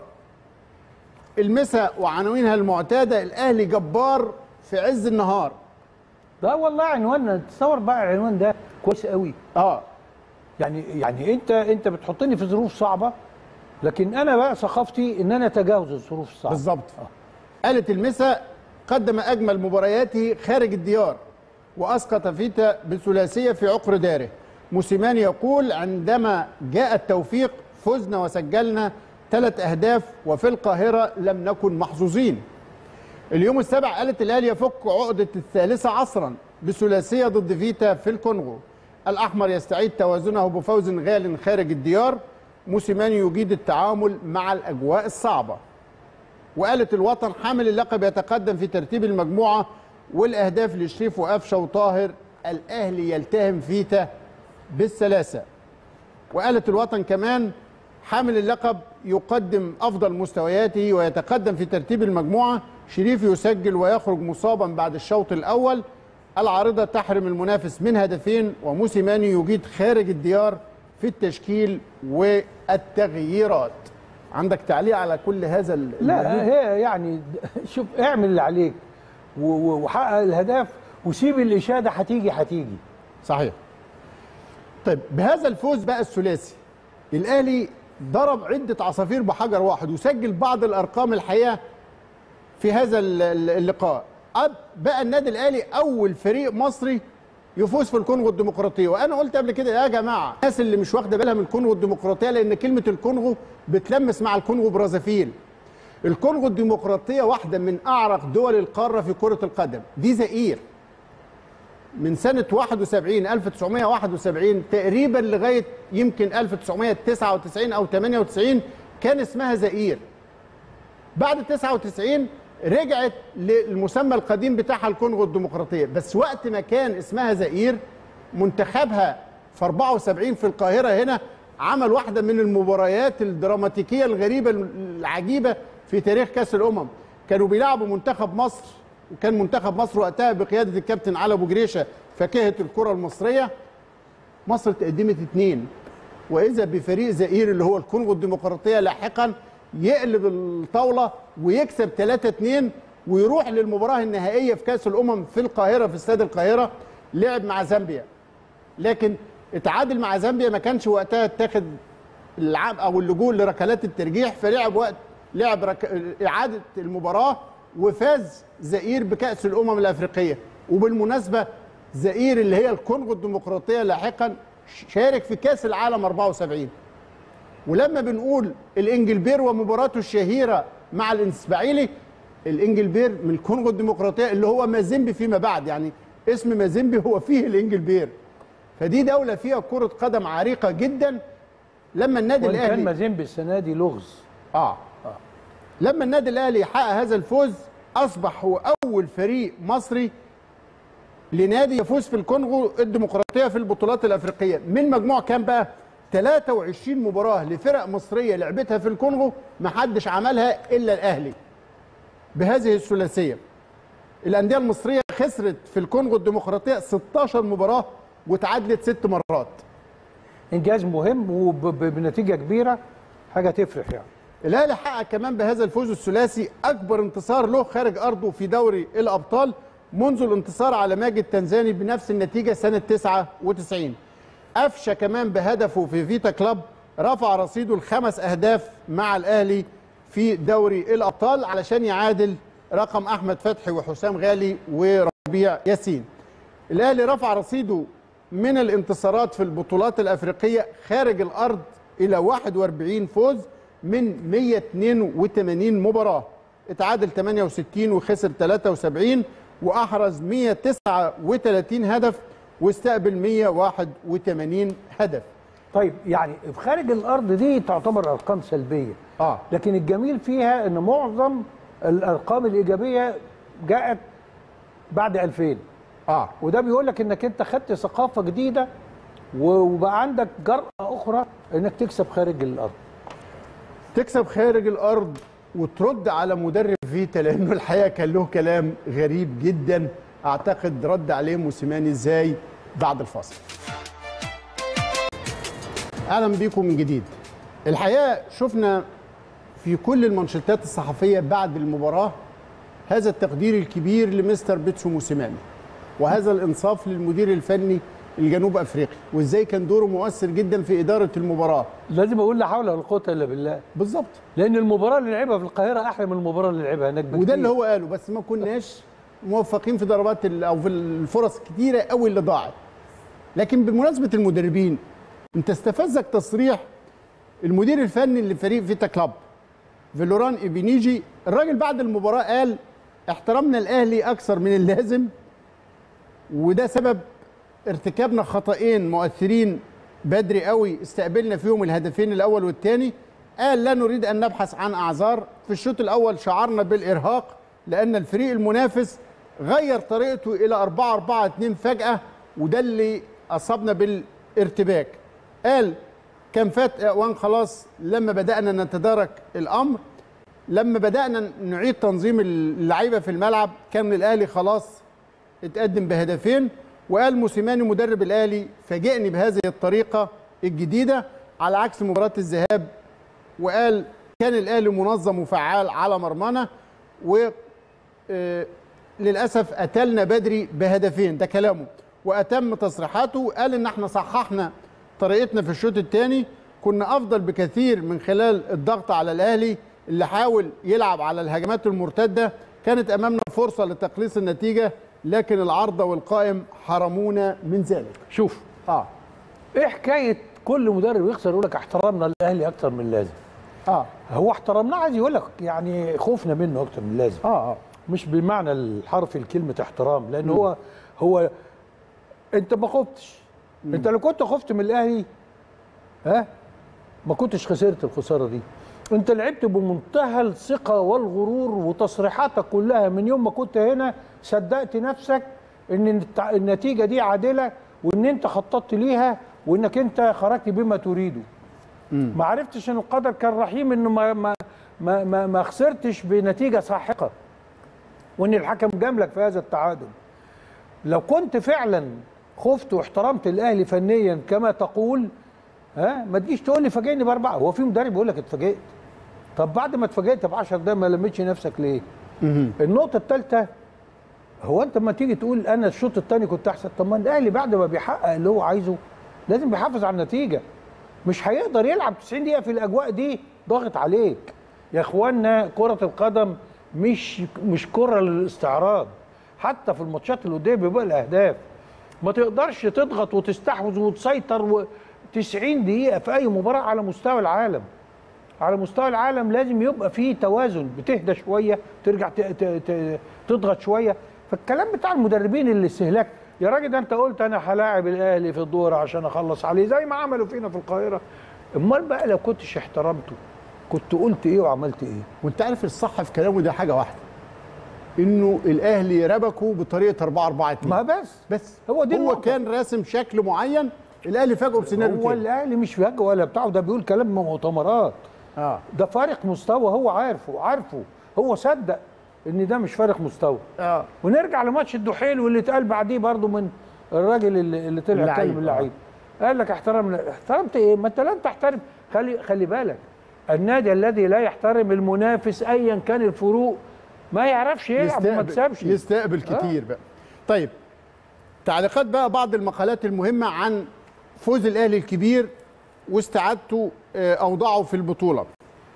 المساء وعناوينها المعتادة الأهلي جبار في عز النهار ده والله عنوان تصور بقى العنوان ده كويس قوي اه يعني يعني انت انت بتحطني في ظروف صعبه لكن انا بقى ثقافتي ان انا اتجاوز الظروف الصعبه بالظبط قالت المساء قدم اجمل مبارياته خارج الديار واسقط فيتا بثلاثيه في عقر داره موسيماني يقول عندما جاء التوفيق فزنا وسجلنا ثلاث اهداف وفي القاهره لم نكن محظوظين اليوم السابع قالت الاهلي يفك عقده الثالثه عصرا بثلاثيه ضد فيتا في الكونغو الاحمر يستعيد توازنه بفوز غال خارج الديار موسيماني يجيد التعامل مع الاجواء الصعبه وقالت الوطن حامل اللقب يتقدم في ترتيب المجموعه والاهداف لشريف وقفشه وطاهر الاهلي يلتهم فيتا بالثلاثه وقالت الوطن كمان حامل اللقب يقدم افضل مستوياته ويتقدم في ترتيب المجموعه شريف يسجل ويخرج مصابا بعد الشوط الاول العارضه تحرم المنافس من هدفين وموسيماني يجيد خارج الديار في التشكيل والتغييرات عندك تعليق على كل هذا ال- لا المجهود؟ هي يعني شوف اعمل اللي عليك و- و- وحقق الهدف وسيب الاشاده هتيجي هتيجي صحيح طيب بهذا الفوز بقى الثلاثي الاهلي ضرب عده عصافير بحجر واحد وسجل بعض الارقام الحقيقه في هذا ال- ال- اللقاء أب- بقى النادي الاهلي اول فريق مصري يفوز في الكونغو الديمقراطيه وانا قلت قبل كده يا جماعه الناس اللي مش واخده بالها من الكونغو الديمقراطيه لان كلمه الكونغو بتلمس مع الكونغو برازافيل الكونغو الديمقراطيه واحده من اعرق دول القاره في كره القدم دي زئير من سنة 71 1971 تقريبا لغاية يمكن 1999 أو 98 كان اسمها زئير بعد 99 رجعت للمسمى القديم بتاعها الكونغو الديمقراطية بس وقت ما كان اسمها زئير منتخبها في 74 في القاهرة هنا عمل واحدة من المباريات الدراماتيكية الغريبة العجيبة في تاريخ كأس الأمم كانوا بيلعبوا منتخب مصر وكان منتخب مصر وقتها بقيادة الكابتن علي أبو جريشة فاكهة الكرة المصرية مصر تقدمت اتنين وإذا بفريق زئير اللي هو الكونغو الديمقراطية لاحقا يقلب الطاولة ويكسب 3-2 ويروح للمباراة النهائية في كأس الأمم في القاهرة في استاد القاهرة لعب مع زامبيا لكن اتعادل مع زامبيا ما كانش وقتها اتاخد العاب او اللجوء لركلات الترجيح فلعب وقت لعب رك... اعاده المباراه وفاز زئير بكاس الامم الافريقيه وبالمناسبه زئير اللي هي الكونغو الديمقراطيه لاحقا شارك في كاس العالم 74 ولما بنقول الانجلبير ومباراته الشهيره مع الاسماعيلي الانجلبير من الكونغو الديمقراطيه اللي هو مازيمبي فيما بعد يعني اسم مازيمبي هو فيه الانجلبير فدي دوله فيها كره قدم عريقه جدا لما النادي وان كان الاهلي مازيمبي السنه دي لغز اه لما النادي الاهلي حقق هذا الفوز اصبح هو اول فريق مصري لنادي يفوز في الكونغو الديمقراطيه في البطولات الافريقيه من مجموع كام بقى 23 مباراه لفرق مصريه لعبتها في الكونغو ما حدش عملها الا الاهلي بهذه الثلاثيه الانديه المصريه خسرت في الكونغو الديمقراطيه 16 مباراه وتعادلت ست مرات انجاز مهم وبنتيجه كبيره حاجه تفرح يعني الاهلي حقق كمان بهذا الفوز الثلاثي اكبر انتصار له خارج ارضه في دوري الابطال منذ الانتصار على ماجد تنزاني بنفس النتيجه سنه 99 افشى كمان بهدفه في فيتا كلاب رفع رصيده الخمس اهداف مع الاهلي في دوري الابطال علشان يعادل رقم احمد فتحي وحسام غالي وربيع ياسين الاهلي رفع رصيده من الانتصارات في البطولات الافريقيه خارج الارض الى 41 فوز من 182 مباراه اتعادل 68 وخسر 73 واحرز 139 هدف واستقبل 181 هدف طيب يعني في خارج الارض دي تعتبر ارقام سلبيه اه لكن الجميل فيها ان معظم الارقام الايجابيه جاءت بعد 2000 اه وده بيقول لك انك انت خدت ثقافه جديده وبقى عندك جرأه اخرى انك تكسب خارج الارض تكسب خارج الارض وترد على مدرب فيتا لانه الحقيقه كان له كلام غريب جدا اعتقد رد عليه موسيماني ازاي بعد الفاصل اهلا بيكم من جديد الحقيقه شفنا في كل المانشيتات الصحفيه بعد المباراه هذا التقدير الكبير لمستر بيتسو موسيماني وهذا الانصاف للمدير الفني الجنوب افريقي وازاي كان دوره مؤثر جدا في اداره المباراه لازم اقول لا حول ولا قوه الا بالله بالظبط لان المباراه اللي لعبها في القاهره احلى من المباراه اللي لعبها هناك بكتير. وده اللي هو قاله بس ما كناش موفقين في ضربات ال- او في الفرص كتيره قوي اللي ضاعت لكن بمناسبه المدربين انت استفزك تصريح المدير الفني لفريق فيتا كلاب فيلوران ايبينيجي الراجل بعد المباراه قال احترمنا الاهلي اكثر من اللازم وده سبب ارتكابنا خطأين مؤثرين بدري قوي استقبلنا فيهم الهدفين الاول والثاني قال لا نريد ان نبحث عن اعذار في الشوط الاول شعرنا بالارهاق لان الفريق المنافس غير طريقته الى 4 4 2 فجاه وده اللي اصابنا بالارتباك قال كان فات اوان خلاص لما بدانا نتدارك الامر لما بدانا نعيد تنظيم اللعيبه في الملعب كان الاهلي خلاص اتقدم بهدفين وقال موسيماني مدرب الاهلي فاجئني بهذه الطريقه الجديده على عكس مباراه الذهاب وقال كان الاهلي منظم وفعال على مرمانا و آه، للاسف قتلنا بدري بهدفين ده كلامه واتم تصريحاته قال ان احنا صححنا طريقتنا في الشوط الثاني كنا افضل بكثير من خلال الضغط على الاهلي اللي حاول يلعب على الهجمات المرتده كانت امامنا فرصه لتقليص النتيجه لكن العارضه والقائم حرمونا من ذلك شوف اه ايه حكايه كل مدرب يخسر يقول لك احترمنا الاهلي اكتر من اللازم اه هو احترمناه عايز يقول لك يعني خوفنا منه اكتر من اللازم اه اه مش بالمعنى الحرفي لكلمه احترام لان هو هو انت ما خفتش انت لو كنت خفت من الاهلي ها ما كنتش خسرت الخساره دي انت لعبت بمنتهى الثقه والغرور وتصريحاتك كلها من يوم ما كنت هنا صدقت نفسك ان التع- النتيجه دي عادله وان انت خططت ليها وانك انت خرجت بما تريده ما عرفتش ان القدر كان رحيم انه ما ما ما ما, ما خسرتش بنتيجه ساحقه وان الحكم جاملك في هذا التعادل لو كنت فعلا خفت واحترمت الاهلي فنيا كما تقول ها ما تجيش تقول لي فاجئني باربعه هو في مدرب يقول لك اتفاجئت طب بعد ما اتفاجئت ب 10 دقايق ما لميتش نفسك ليه؟ النقطه الثالثه هو انت لما تيجي تقول انا الشوط الثاني كنت احسن طب ما الاهلي بعد ما بيحقق اللي هو عايزه لازم بيحافظ على النتيجه مش هيقدر يلعب 90 دقيقه في الاجواء دي ضاغط عليك يا اخوانا كره القدم مش مش كره للاستعراض حتى في الماتشات اللي قدام بيبقى الاهداف ما تقدرش تضغط وتستحوذ وتسيطر و 90 دقيقه في اي مباراه على مستوى العالم على مستوى العالم لازم يبقى فيه توازن بتهدى شويه ترجع ت- ت- ت- تضغط شويه فالكلام بتاع المدربين الاستهلاك يا راجل ده انت قلت انا هلاعب الاهلي في الدور عشان اخلص عليه زي ما عملوا فينا في القاهره امال بقى لو كنتش احترمته كنت قلت ايه وعملت ايه وانت عارف الصح في كلامه ده حاجه واحده انه الاهلي ربكه بطريقه 4 4 2 ما بس بس هو دي هو النقطة. كان راسم شكل معين الاهلي فاجئه بسيناريو هو تاني الاهلي مش فجأة ولا بتاعه ده بيقول كلام من مؤتمرات اه ده فارق مستوى هو عارفه عارفه هو صدق ان ده مش فارق مستوى اه ونرجع لماتش الدحيل واللي اتقال بعديه برضه من الراجل اللي, اللي طلع اللعيب، اتكلم اللعيب قال لك احترم احترمت ايه؟ ما انت لن تحترم خلي خلي بالك النادي الذي لا يحترم المنافس ايا كان الفروق ما يعرفش يلعب وما تسابش يستقبل كتير بقى طيب تعليقات بقى بعض المقالات المهمه عن فوز الاهلي الكبير واستعادته آه، اوضاعه في البطوله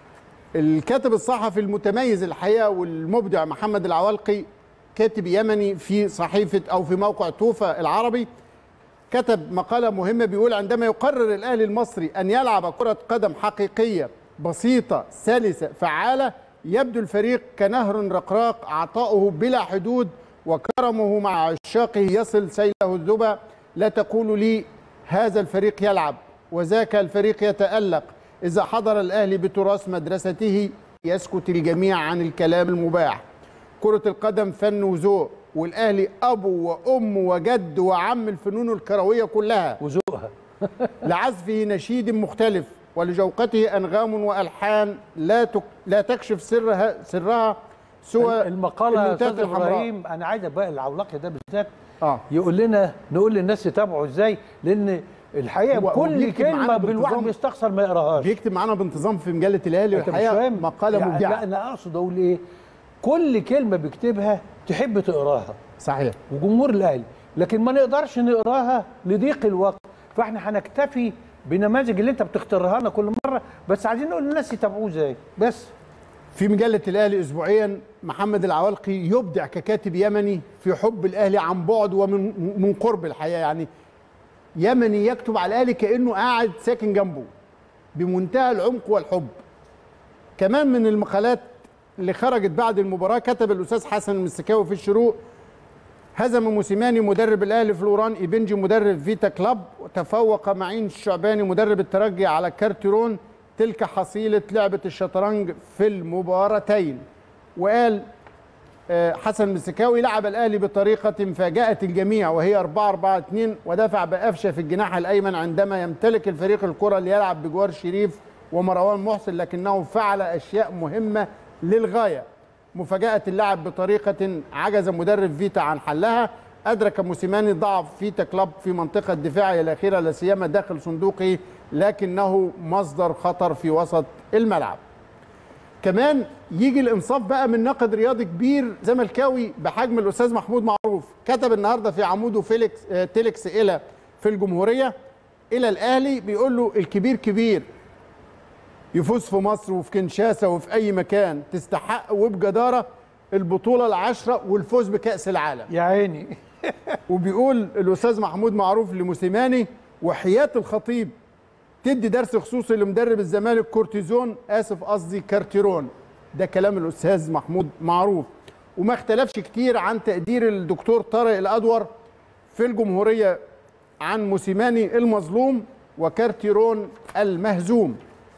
الكاتب الصحفي المتميز الحقيقه والمبدع محمد العوالقي كاتب يمني في صحيفه او في موقع توفى العربي كتب مقالة مهمة بيقول عندما يقرر الأهلي المصري أن يلعب كرة قدم حقيقية بسيطة سلسة فعالة يبدو الفريق كنهر رقراق عطاؤه بلا حدود وكرمه مع عشاقه يصل سيله الذبا لا تقول لي هذا الفريق يلعب وذاك الفريق يتألق إذا حضر الأهلي بتراث مدرسته يسكت الجميع عن الكلام المباح كرة القدم فن وذوق والأهلي أبو وأم وجد وعم الفنون الكروية كلها وذوقها لعزفه نشيد مختلف ولجوقته أنغام وألحان لا تك لا تكشف سرها سرها سوى المقاله يا النوتات استاذ الحمراء. ابراهيم انا عايزك بقى العولاقي ده بالذات اه يقول لنا نقول للناس يتابعوا ازاي لان الحقيقه هو- هو كل بيكتب معانا كلمه بالواحد بانتظام. بيستخسر ما يقراهاش بيكتب معانا بانتظام في مجلة الأهلي انت مش والحقيقة فاهم مقالة يعني لا مبدعة انا اقصد اقول ايه كل كلمه بيكتبها تحب تقراها صحيح وجمهور الاهلي لكن ما نقدرش نقراها لضيق الوقت فاحنا هنكتفي بنماذج اللي انت بتختارها لنا كل مره بس عايزين نقول للناس يتابعوه ازاي بس في مجلة الأهلي أسبوعيا محمد العوالقي يبدع ككاتب يمني في حب الأهلي عن بعد ومن من قرب الحياة يعني يمني يكتب على الأهلي كأنه قاعد ساكن جنبه بمنتهى العمق والحب كمان من المقالات اللي خرجت بعد المباراة كتب الأستاذ حسن المسكاوي في الشروق هزم موسيماني مدرب الاهلي فلوران ايبنجي مدرب فيتا كلاب وتفوق معين الشعباني مدرب الترجي على كارتيرون تلك حصيله لعبه الشطرنج في المباراتين وقال آه، حسن مسكاوي لعب الاهلي بطريقه فاجات الجميع وهي 4 4 2 ودفع بقفشه في الجناح الايمن عندما يمتلك الفريق الكره ليلعب بجوار شريف ومروان محسن لكنه فعل اشياء مهمه للغايه مفاجأة اللعب بطريقة عجز مدرب فيتا عن حلها أدرك موسيماني ضعف فيتا كلاب في منطقة دفاعه الأخيرة لا سيما داخل صندوقه لكنه مصدر خطر في وسط الملعب كمان يجي الانصاف بقى من ناقد رياضي كبير زملكاوي بحجم الاستاذ محمود معروف كتب النهارده في عموده فيليكس آه، تيليكس الى في الجمهوريه الى الاهلي بيقول له الكبير كبير يفوز في مصر وفي كنشاسه وفي اي مكان تستحق وبجداره البطوله العشره والفوز بكاس العالم يا عيني وبيقول الاستاذ محمود معروف لموسيماني وحياه الخطيب تدي درس خصوصي لمدرب الزمالك كورتيزون اسف قصدي كارتيرون ده كلام الاستاذ محمود معروف وما اختلفش كتير عن تقدير الدكتور طارق الادور في الجمهوريه عن موسيماني المظلوم وكارتيرون المهزوم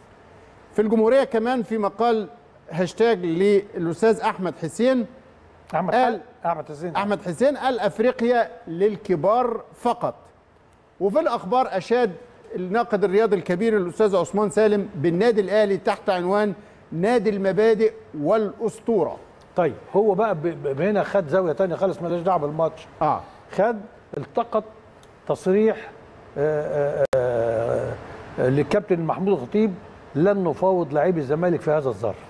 في الجمهوريه كمان في مقال هاشتاج للاستاذ احمد حسين احمد قال- احمد حسين احمد حسين قال افريقيا للكبار فقط وفي الاخبار اشاد الناقد الرياضي الكبير الاستاذ عثمان سالم بالنادي الاهلي تحت عنوان نادي المبادئ والاسطوره طيب هو بقى ب- ب- هنا خد زاويه تانية خالص مالهاش دعوه بالماتش اه خد التقط تصريح آه، آه، آه، للكابتن محمود الخطيب لن نفاوض لاعبي الزمالك في هذا الظرف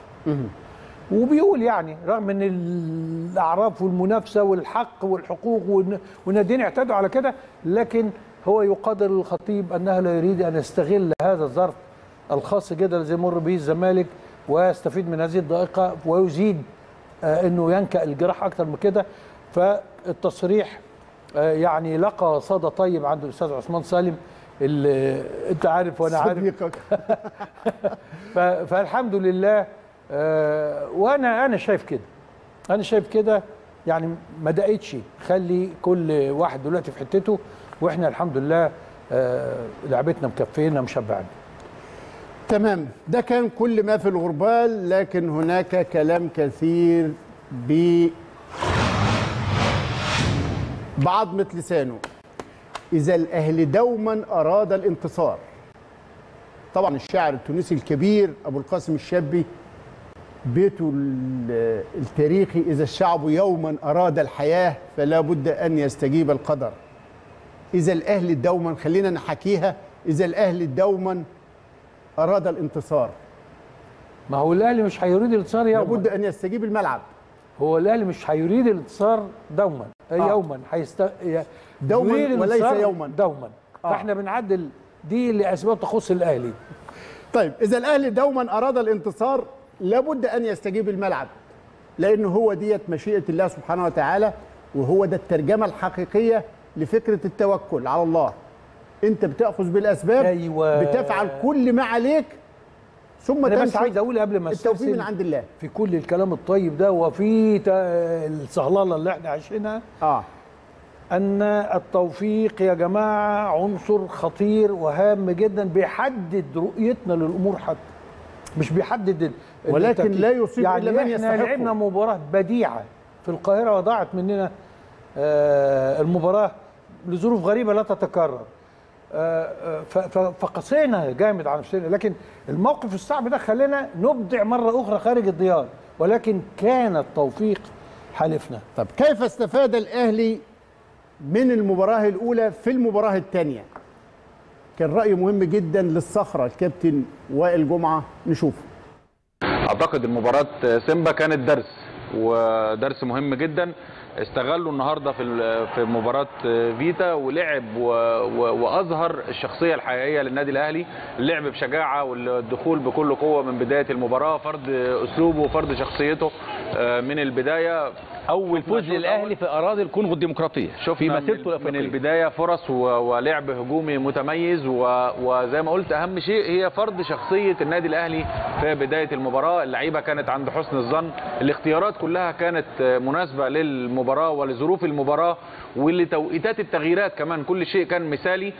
وبيقول يعني رغم ان الاعراف والمنافسه والحق والحقوق والن- والناديين اعتادوا على كده لكن هو يقدر الخطيب انه لا يريد ان يستغل هذا الظرف الخاص جدا الذي يمر به الزمالك ويستفيد من هذه الضائقه ويزيد آه، انه ينكأ الجراح اكتر من كده فالتصريح آه، يعني لقى صدى طيب عند الاستاذ عثمان سالم اللي انت عارف وانا عارف صديقك ف- فالحمد لله آه، وانا انا شايف كده انا شايف كده يعني ما دقتش خلي كل واحد دلوقتي في حتته واحنا الحمد لله آه، لعبتنا مكفينا مشبعين تمام ده كان كل ما في الغربال لكن هناك كلام كثير بعظمة لسانه إذا الأهلي دوما أراد الانتصار طبعا الشاعر التونسي الكبير أبو القاسم الشابي بيته ال- التاريخي إذا الشعب يوما أراد الحياة فلا بد أن يستجيب القدر إذا الأهلي دوما خلينا نحكيها إذا الأهلي دوما أراد الانتصار ما هو الاهلي مش هيريد الانتصار يوما لابد أن يستجيب الملعب هو الاهلي مش هيريد الانتصار دوما آه. يوما هيست ي- دوماً يريد وليس الانتصار يوماً. دوما آه. فاحنا بنعدل دي لاسباب تخص الاهلي طيب إذا الأهلي دوما أراد الانتصار لابد أن يستجيب الملعب لأن هو ديت مشيئة الله سبحانه وتعالى وهو ده الترجمة الحقيقية لفكرة التوكل على الله أنت بتأخذ بالأسباب أيوة. بتفعل كل ما عليك ثم انا بس تنشد عايز اقول قبل ما التوفيق استرسل من عند الله في كل الكلام الطيب ده وفي تا- الصهلله اللي احنا عايشينها آه ان التوفيق يا جماعه عنصر خطير وهام جدا بيحدد رؤيتنا للامور حتى مش بيحدد ال- ولكن الترتيب. لا يصيب يعني إلا من احنا يستحقه. لعبنا مباراه بديعه في القاهره وضاعت مننا آه، المباراه لظروف غريبه لا تتكرر آه، آه، ف- ف- فقسينا جامد على نفسنا لكن الموقف الصعب ده خلينا نبدع مره اخرى خارج الديار ولكن كان التوفيق حالفنا طب كيف استفاد الأهلي من المباراة الأولى في المباراة الثانية كان رأي مهم جدا للصخرة الكابتن وائل جمعة نشوفه اعتقد المباراه سيمبا كانت درس ودرس مهم جدا استغلوا النهارده في ال- في مباراه فيتا ولعب و- و- واظهر الشخصيه الحقيقيه للنادي الاهلي اللعب بشجاعه والدخول بكل قوه من بدايه المباراه فرض اسلوبه وفرض شخصيته آه، من البدايه اول فوز للاهلي في اراضي الكونغو الديمقراطيه شفنا في مسيرته من, من الافريقيه البدايه فرص و- ولعب هجومي متميز و- وزي ما قلت اهم شيء هي فرض شخصيه النادي الاهلي في بدايه المباراه اللعيبه كانت عند حسن الظن الاختيارات كلها كانت مناسبه للمباراه ولظروف المباراه ولتوقيتات التغييرات كمان كل شيء كان مثالي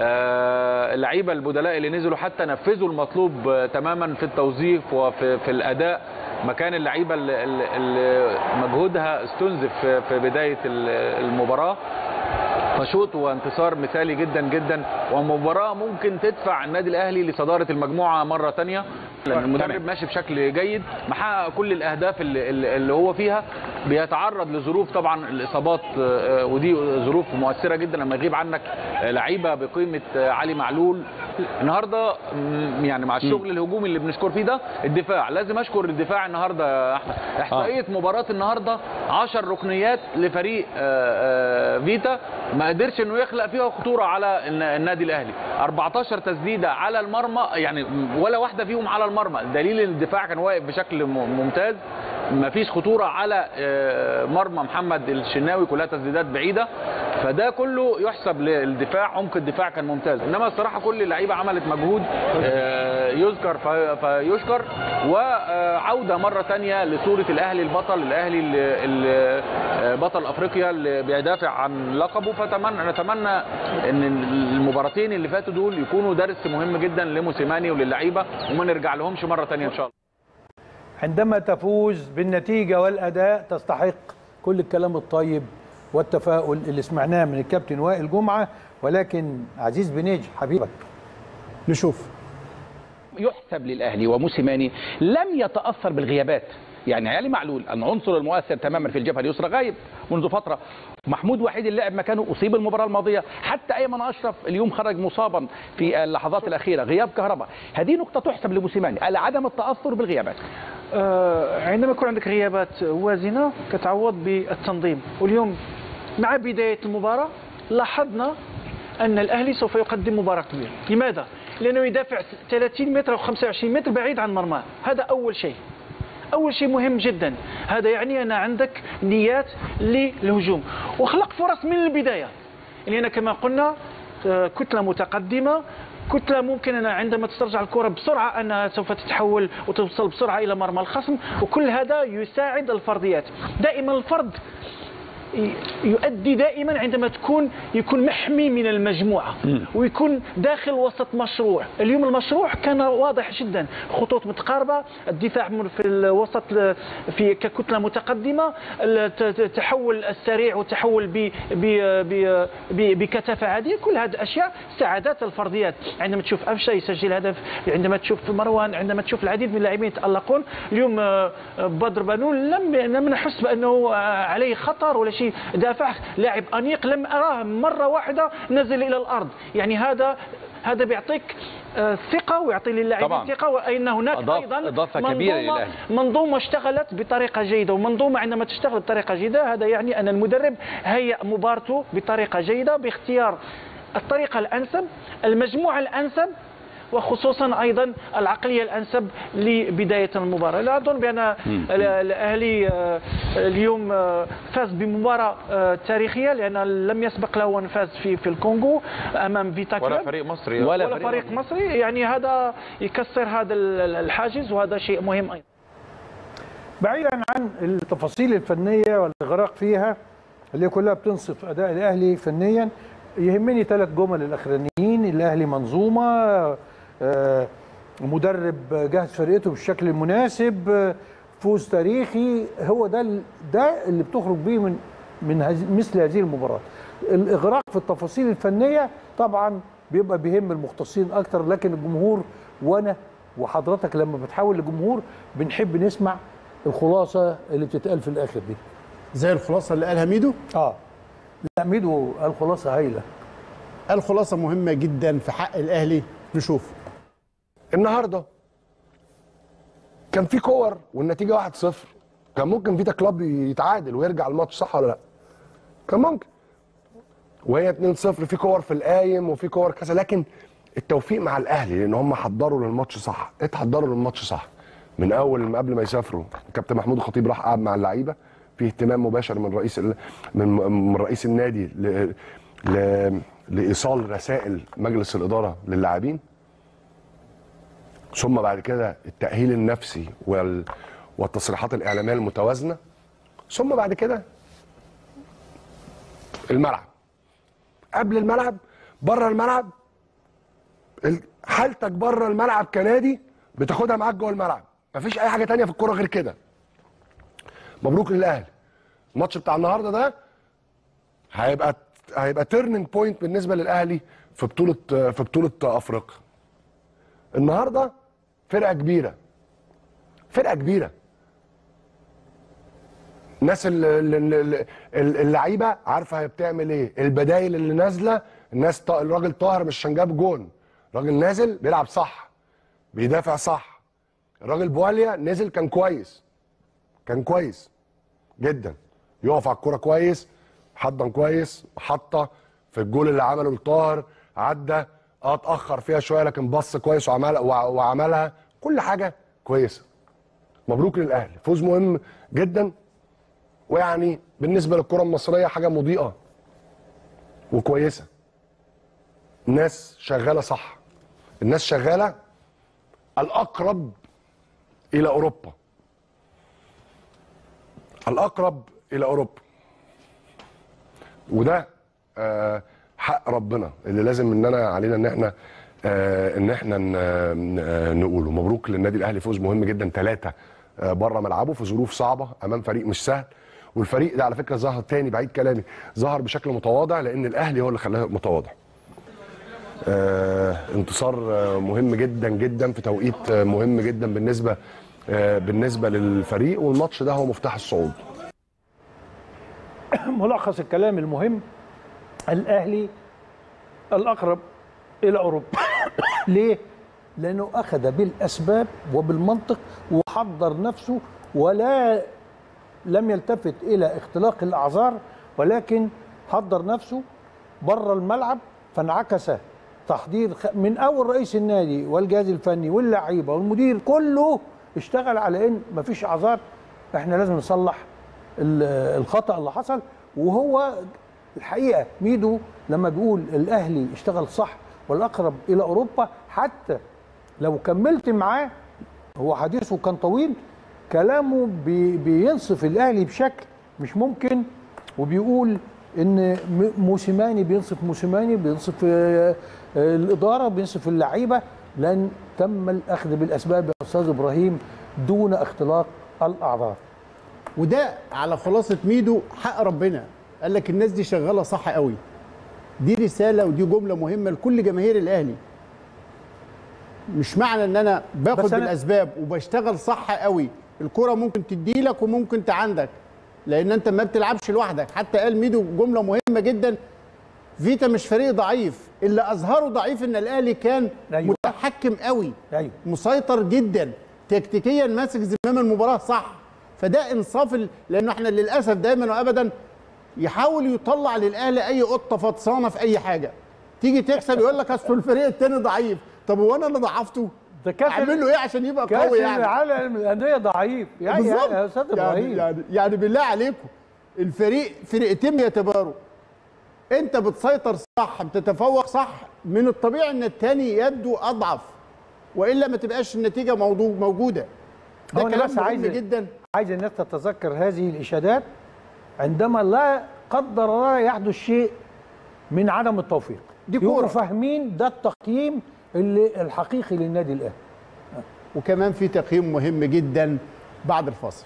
آه، اللعيبه البدلاء اللي نزلوا حتى نفذوا المطلوب آه، تماما في التوظيف وفي في الاداء مكان اللعيبه اللي- اللي اللي مجهودها استنزف في في بدايه ال- المباراه فشوط وانتصار مثالي جدا جدا ومباراه ممكن تدفع النادي الاهلي لصداره المجموعه مره تانية لان المدرب ماشي بشكل جيد محقق كل الاهداف اللي, اللي اللي هو فيها بيتعرض لظروف طبعا الاصابات آه، ودي ظروف مؤثره جدا لما يغيب عنك آه، لعيبه بقيمه آه، علي معلول النهارده مم، يعني مع الشغل الهجومي اللي بنشكر فيه ده الدفاع لازم اشكر الدفاع النهارده يا احمد احصائيه مباراه النهارده 10 ركنيات لفريق آه، آه، فيتا ما قدرش انه يخلق فيها خطوره على الن- النادي الاهلي 14 تسديده على المرمى يعني ولا واحده فيهم على المرمى دليل ان الدفاع كان واقف بشكل م- ممتاز ما فيش خطوره على آه، مرمى محمد الشناوي كلها تسديدات بعيده فده كله يحسب للدفاع عمق الدفاع كان ممتاز انما الصراحه كل اللعيبه عملت مجهود آه، يذكر في- فيشكر وعوده مره تانية لصوره الاهلي البطل الاهلي اللي- اللي آه، بطل افريقيا اللي بيدافع عن لقبه فتمنى نتمنى ان المباراتين اللي فاتوا دول يكونوا درس مهم جدا لموسيماني وللعيبه وما نرجع لهمش مره تانية ان شاء الله عندما تفوز بالنتيجة والأداء تستحق كل الكلام الطيب والتفاؤل اللي سمعناه من الكابتن وائل جمعة ولكن عزيز بنيج حبيبك نشوف يحسب للاهلي وموسيماني لم يتاثر بالغيابات يعني علي معلول العنصر المؤثر تماما في الجبهه اليسرى غايب منذ فتره محمود وحيد اللاعب مكانه اصيب المباراه الماضيه حتى ايمن اشرف اليوم خرج مصابا في اللحظات الاخيره غياب كهرباء هذه نقطه تحسب لموسيماني على عدم التاثر بالغيابات آه، عندما يكون عندك غيابات وازنه كتعوض بالتنظيم واليوم مع بدايه المباراه لاحظنا ان الاهلي سوف يقدم مباراه كبيره لماذا لانه يدافع 30 متر او 25 متر بعيد عن مرماه هذا اول شيء اول شيء مهم جدا هذا يعني ان عندك نيات للهجوم وخلق فرص من البدايه لان كما قلنا آه، كتله متقدمه كتله ممكن أن عندما تسترجع الكره بسرعه انها سوف تتحول وتوصل بسرعه الى مرمى الخصم وكل هذا يساعد الفرديات دائما الفرد ي- يؤدي دائما عندما تكون يكون محمي من المجموعه ويكون داخل وسط مشروع اليوم المشروع كان واضح جدا خطوط متقاربه الدفاع من- في الوسط ل- في ككتله متقدمه الت- التحول السريع والتحول ب- ب- ب- ب- بكثافه عاليه كل هذه الاشياء ساعدت الفرديات عندما تشوف افشا يسجل هدف عندما تشوف مروان عندما تشوف العديد من اللاعبين يتالقون اليوم آه، آه، بدر بنون لم لم نحس بانه آه، عليه خطر ولا شيء دافع لاعب انيق لم اراه مره واحده نزل الى الارض يعني هذا هذا بيعطيك آه، ثقه ويعطي للاعبين طبعاً. ثقه وان هناك أضاف- ايضا إضافة كبيرة منظومة- للأهلي. منظومه اشتغلت بطريقه جيده ومنظومه عندما تشتغل بطريقه جيده هذا يعني ان المدرب هيأ مبارته بطريقه جيده باختيار الطريقه الانسب المجموعه الانسب وخصوصا ايضا العقليه الانسب لبدايه المباراه لا اظن بان ال- الاهلي آه، اليوم آه، فاز بمباراه آه، تاريخيه لان لم يسبق له ان فاز في في الكونغو امام فيتا ولا كلوب. فريق مصري ولا ولا فريق فريق مصري يعني هذا يكسر هذا ال- الحاجز وهذا شيء مهم ايضا بعيدا عن التفاصيل الفنيه والاغراق فيها اللي كلها بتنصف اداء الاهلي فنيا يهمني ثلاث جمل الاخرانيين الاهلي منظومه آه، مدرب جهز فرقته بالشكل المناسب آه، فوز تاريخي هو ده ال- ده اللي بتخرج بيه من من هذه- مثل هذه المباراه الاغراق في التفاصيل الفنيه طبعا بيبقى بيهم المختصين اكتر لكن الجمهور وانا وحضرتك لما بتحول لجمهور بنحب نسمع الخلاصه اللي بتتقال في الاخر دي زي الخلاصه اللي قالها ميدو اه لا ميدو قال خلاصه هايله الخلاصه مهمه جدا في حق الاهلي نشوف النهارده كان في كور والنتيجه 1-0 كان ممكن فيتا كلوب يتعادل ويرجع الماتش صح ولا لا؟ كان ممكن وهي 2-0 في كور في القايم وفي كور كذا لكن التوفيق مع الاهلي لان هم حضروا للماتش صح اتحضروا للماتش صح من اول ما قبل ما يسافروا كابتن محمود الخطيب راح قعد مع اللعيبه في اهتمام مباشر من رئيس ال... من من رئيس النادي ل... ل... لايصال رسائل مجلس الاداره للاعبين ثم بعد كده التأهيل النفسي وال... والتصريحات الإعلامية المتوازنة ثم بعد كده الملعب قبل الملعب بره الملعب ال- حالتك بره الملعب كنادي بتاخدها معاك جوه الملعب مفيش أي حاجة تانية في الكورة غير كده مبروك للأهلي الماتش بتاع النهارده ده هيبقى هيبقى تيرنينج بوينت بالنسبة للأهلي في بطولة في بطولة أفريقيا النهارده فرقه كبيره فرقه كبيره الناس ال- ال- ال- ال- اللعيبه عارفه هي بتعمل ايه البدايل اللي نازله الناس ط- الراجل طاهر مش عشان جاب جون الراجل نازل بيلعب صح بيدافع صح الراجل بواليا نزل كان كويس كان كويس جدا يقف على الكوره كويس حضن كويس حطه في الجول اللي عمله لطاهر عدى اه اتاخر فيها شويه لكن بص كويس وعمل وع- وعملها كل حاجه كويسه مبروك للاهلي فوز مهم جدا ويعني بالنسبه للكره المصريه حاجه مضيئه وكويسه الناس شغاله صح الناس شغاله الاقرب الى اوروبا الاقرب الى اوروبا وده آه، حق ربنا اللي لازم اننا علينا ان احنا آه، ان احنا ن- ن- نقوله مبروك للنادي الاهلي فوز مهم جدا ثلاثه بره ملعبه في ظروف صعبه امام فريق مش سهل والفريق ده على فكره ظهر تاني بعيد كلامي ظهر بشكل متواضع لان الاهلي هو اللي خلاه متواضع آه، انتصار آه، مهم جدا جدا في توقيت آه، مهم جدا بالنسبه آه، بالنسبه للفريق والماتش ده هو مفتاح الصعود ملخص الكلام المهم الاهلي الاقرب الى اوروبا ليه لانه اخذ بالاسباب وبالمنطق وحضر نفسه ولا لم يلتفت الى اختلاق الاعذار ولكن حضر نفسه بره الملعب فانعكس تحضير خ- من اول رئيس النادي والجهاز الفني واللعيبه والمدير كله اشتغل على ان مفيش اعذار احنا لازم نصلح ال- الخطا اللي حصل وهو الحقيقه ميدو لما بيقول الاهلي اشتغل صح والاقرب الى اوروبا حتى لو كملت معاه هو حديثه كان طويل كلامه بي بينصف الاهلي بشكل مش ممكن وبيقول ان م- موسيماني بينصف موسيماني بينصف آه، آه، الاداره بينصف اللعيبه لان تم الاخذ بالاسباب يا استاذ ابراهيم دون اختلاق الاعذار وده على خلاصه ميدو حق ربنا قال لك الناس دي شغاله صح قوي دي رساله ودي جمله مهمه لكل جماهير الاهلي مش معنى ان انا باخد بس أنا- بالاسباب وبشتغل صح قوي الكره ممكن تدي لك وممكن عندك لان انت ما بتلعبش لوحدك حتى قال ميدو جمله مهمه جدا فيتا مش فريق ضعيف اللي اظهره ضعيف ان الاهلي كان أيوة. متحكم قوي ايوه مسيطر جدا تكتيكيا ماسك زمام المباراه صح فده انصاف ال... لانه احنا للاسف دايما وابدا يحاول يطلع للاهلي اي قطه فطسانه في اي حاجه تيجي تكسب يقول لك اصل الفريق التاني ضعيف طب هو انا اللي ضعفته ده كاس اعمل له ايه عشان يبقى كاس قوي يعني العالم للانديه ضعيف يعني يا بالظبط. يا استاذ يعني, ابراهيم يعني يعني بالله عليكم الفريق فرقتين بيتباروا انت بتسيطر صح بتتفوق صح من الطبيعي ان التاني يبدو اضعف والا ما تبقاش النتيجه موضوع موجوده ده هو أنا كلام بس مهم عايز- جدا عايز الناس تتذكر هذه الاشادات عندما لا قدر الله يحدث شيء من عدم التوفيق دي يبقوا كورة. فاهمين ده التقييم اللي الحقيقي للنادي الاهلي وكمان في تقييم مهم جدا بعد الفاصل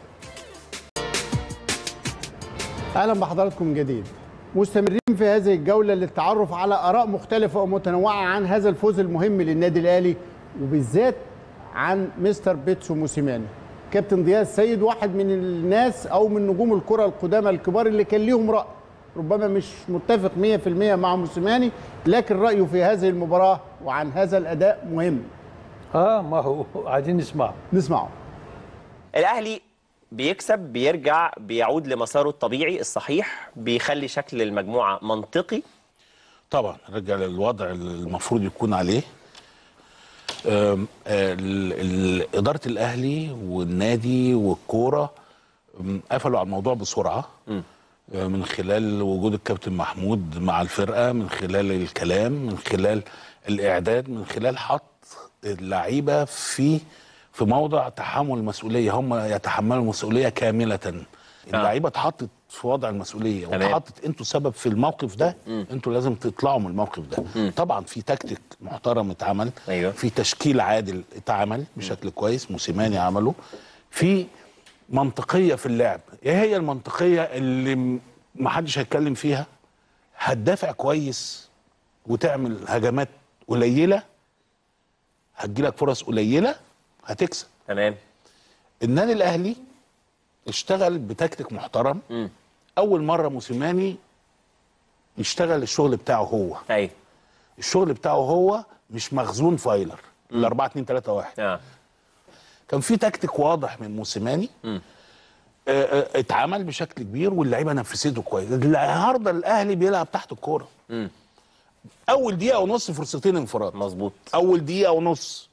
اهلا بحضراتكم من جديد مستمرين في هذه الجوله للتعرف على اراء مختلفه ومتنوعه عن هذا الفوز المهم للنادي الاهلي وبالذات عن مستر بيتسو موسيماني كابتن ضياء السيد واحد من الناس او من نجوم الكره القدامى الكبار اللي كان ليهم راي ربما مش متفق 100% مع موسيماني لكن رايه في هذه المباراه وعن هذا الاداء مهم اه ما هو عايزين نسمعه نسمعه الاهلي بيكسب بيرجع بيعود لمساره الطبيعي الصحيح بيخلي شكل المجموعه منطقي طبعا رجع للوضع اللي المفروض يكون عليه أم، ال- ال- إدارة الأهلي والنادي والكورة أم، قفلوا على الموضوع بسرعة أه، من خلال وجود الكابتن محمود مع الفرقة من خلال الكلام من خلال الإعداد من خلال حط اللعيبة في في موضع تحمل المسؤولية هم يتحملوا المسؤولية كاملة اللعيبة اتحطت في وضع المسؤولية تمام. واتحطت انتوا سبب في الموقف ده انتوا لازم تطلعوا من الموقف ده طبعا في تكتيك محترم اتعمل أيوة. في تشكيل عادل اتعمل بشكل كويس موسيماني عمله في منطقيه في اللعب ايه هي المنطقيه اللي م- محدش هيتكلم فيها هتدافع كويس وتعمل هجمات قليله هتجيلك فرص قليله هتكسب تمام النادي الاهلي اشتغل بتكتيك محترم مم. اول مره موسيماني يشتغل الشغل بتاعه هو ايوه الشغل بتاعه هو مش مخزون فايلر ال 4 2 3 1 اه كان في تكتيك واضح من موسيماني مم. آه، آه، اتعمل بشكل كبير واللعيبه نفذته كويس النهارده الاهلي بيلعب تحت الكوره مم. اول دقيقه ونص فرصتين انفراد مظبوط اول دقيقه ونص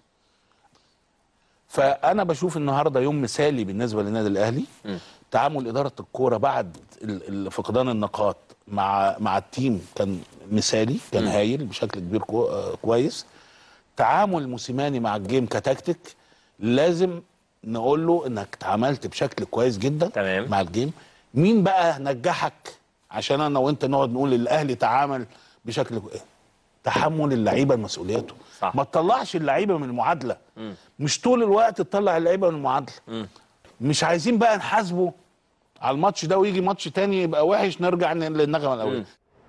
فانا بشوف النهارده يوم مثالي بالنسبه للنادي الاهلي تعامل اداره الكوره بعد ال- ال- فقدان النقاط مع مع التيم كان مثالي كان هايل بشكل كبير كو آه، كويس تعامل موسيماني مع الجيم كتكتيك لازم نقول له انك تعاملت بشكل كويس جدا تمام. مع الجيم مين بقى نجحك عشان انا وانت نقعد نقول الاهلي تعامل بشكل كو- تحمل اللعيبه مسؤوليته صح. ما تطلعش اللعيبه من المعادله مش طول الوقت تطلع اللعيبه من المعادله مش عايزين بقى نحاسبه على الماتش ده ويجي ماتش تاني يبقى وحش نرجع ن- للنغمه الاولى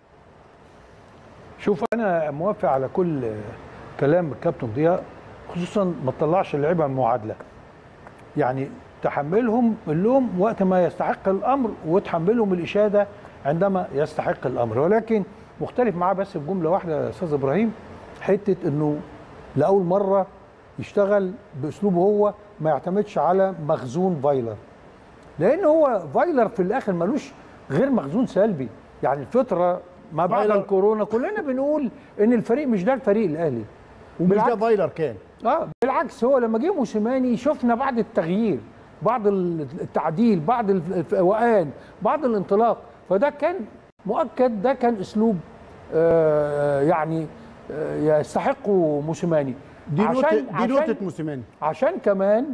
شوف انا موافق على كل كلام الكابتن ضياء خصوصا ما تطلعش اللعيبه من المعادله يعني تحملهم اللوم وقت ما يستحق الامر وتحملهم الاشاده عندما يستحق الامر ولكن مختلف معاه بس في جمله واحده يا استاذ ابراهيم حته انه لاول مره يشتغل باسلوبه هو ما يعتمدش على مخزون فايلر لان هو فايلر في الاخر ملوش غير مخزون سلبي يعني الفتره ما بعد فايلر- الكورونا كلنا بنقول ان الفريق مش ده الفريق الاهلي ومش ده بالعكس. فايلر كان اه بالعكس هو لما جه موسيماني شفنا بعد التغيير بعض التعديل بعض الفوقان بعض الانطلاق فده كان مؤكد ده كان اسلوب آه يعني آه يستحقه موسيماني دي نقطه عشان دي عشان نقطه موسيماني عشان كمان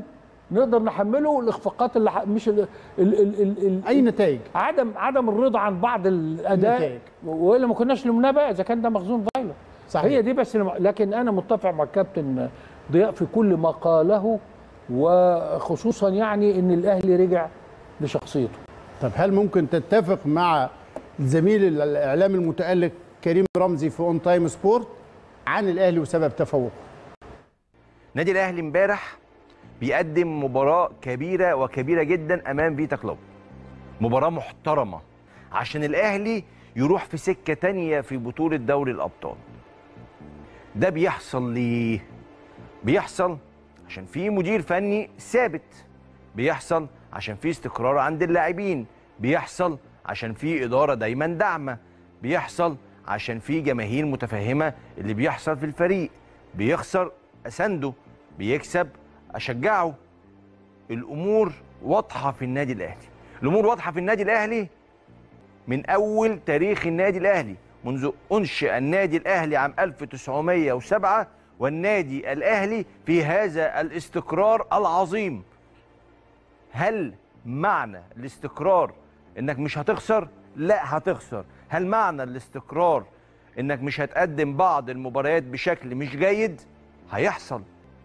نقدر نحمله الاخفاقات اللي ح- مش ال ال ال ال ال اي نتائج عدم عدم الرضا عن بعض الاداء النتائج. والا ما كناش لمناه بقى اذا كان ده مخزون فايلر صحيح. هي دي بس الم- لكن انا متفق مع الكابتن ضياء في كل ما قاله وخصوصا يعني ان الاهلي رجع لشخصيته طب هل ممكن تتفق مع زميل الاعلام المتالق كريم رمزي في اون تايم سبورت عن الاهلي وسبب تفوقه نادي الاهلي امبارح بيقدم مباراه كبيره وكبيره جدا امام فيتا كلوب مباراه محترمه عشان الاهلي يروح في سكه تانية في بطوله دوري الابطال ده بيحصل ليه بيحصل عشان في مدير فني ثابت بيحصل عشان في استقرار عند اللاعبين بيحصل عشان في اداره دايما داعمه بيحصل عشان في جماهير متفهمه اللي بيحصل في الفريق بيخسر اسنده بيكسب اشجعه الامور واضحه في النادي الاهلي الامور واضحه في النادي الاهلي من اول تاريخ النادي الاهلي منذ انشئ النادي الاهلي عام 1907 والنادي الاهلي في هذا الاستقرار العظيم هل معنى الاستقرار انك مش هتخسر لا هتخسر هل معنى الاستقرار انك مش هتقدم بعض المباريات بشكل مش جيد هيحصل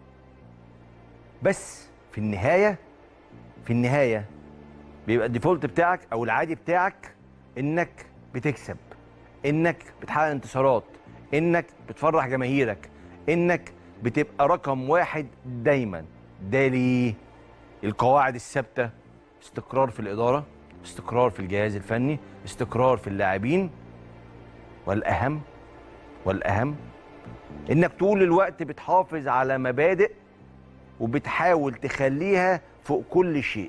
بس في النهايه في النهايه بيبقى الديفولت بتاعك او العادي بتاعك انك بتكسب انك بتحقق انتصارات انك بتفرح جماهيرك انك بتبقى رقم واحد دايما ده ليه القواعد الثابته استقرار في الاداره استقرار في الجهاز الفني استقرار في اللاعبين والاهم والاهم انك طول الوقت بتحافظ على مبادئ وبتحاول تخليها فوق كل شيء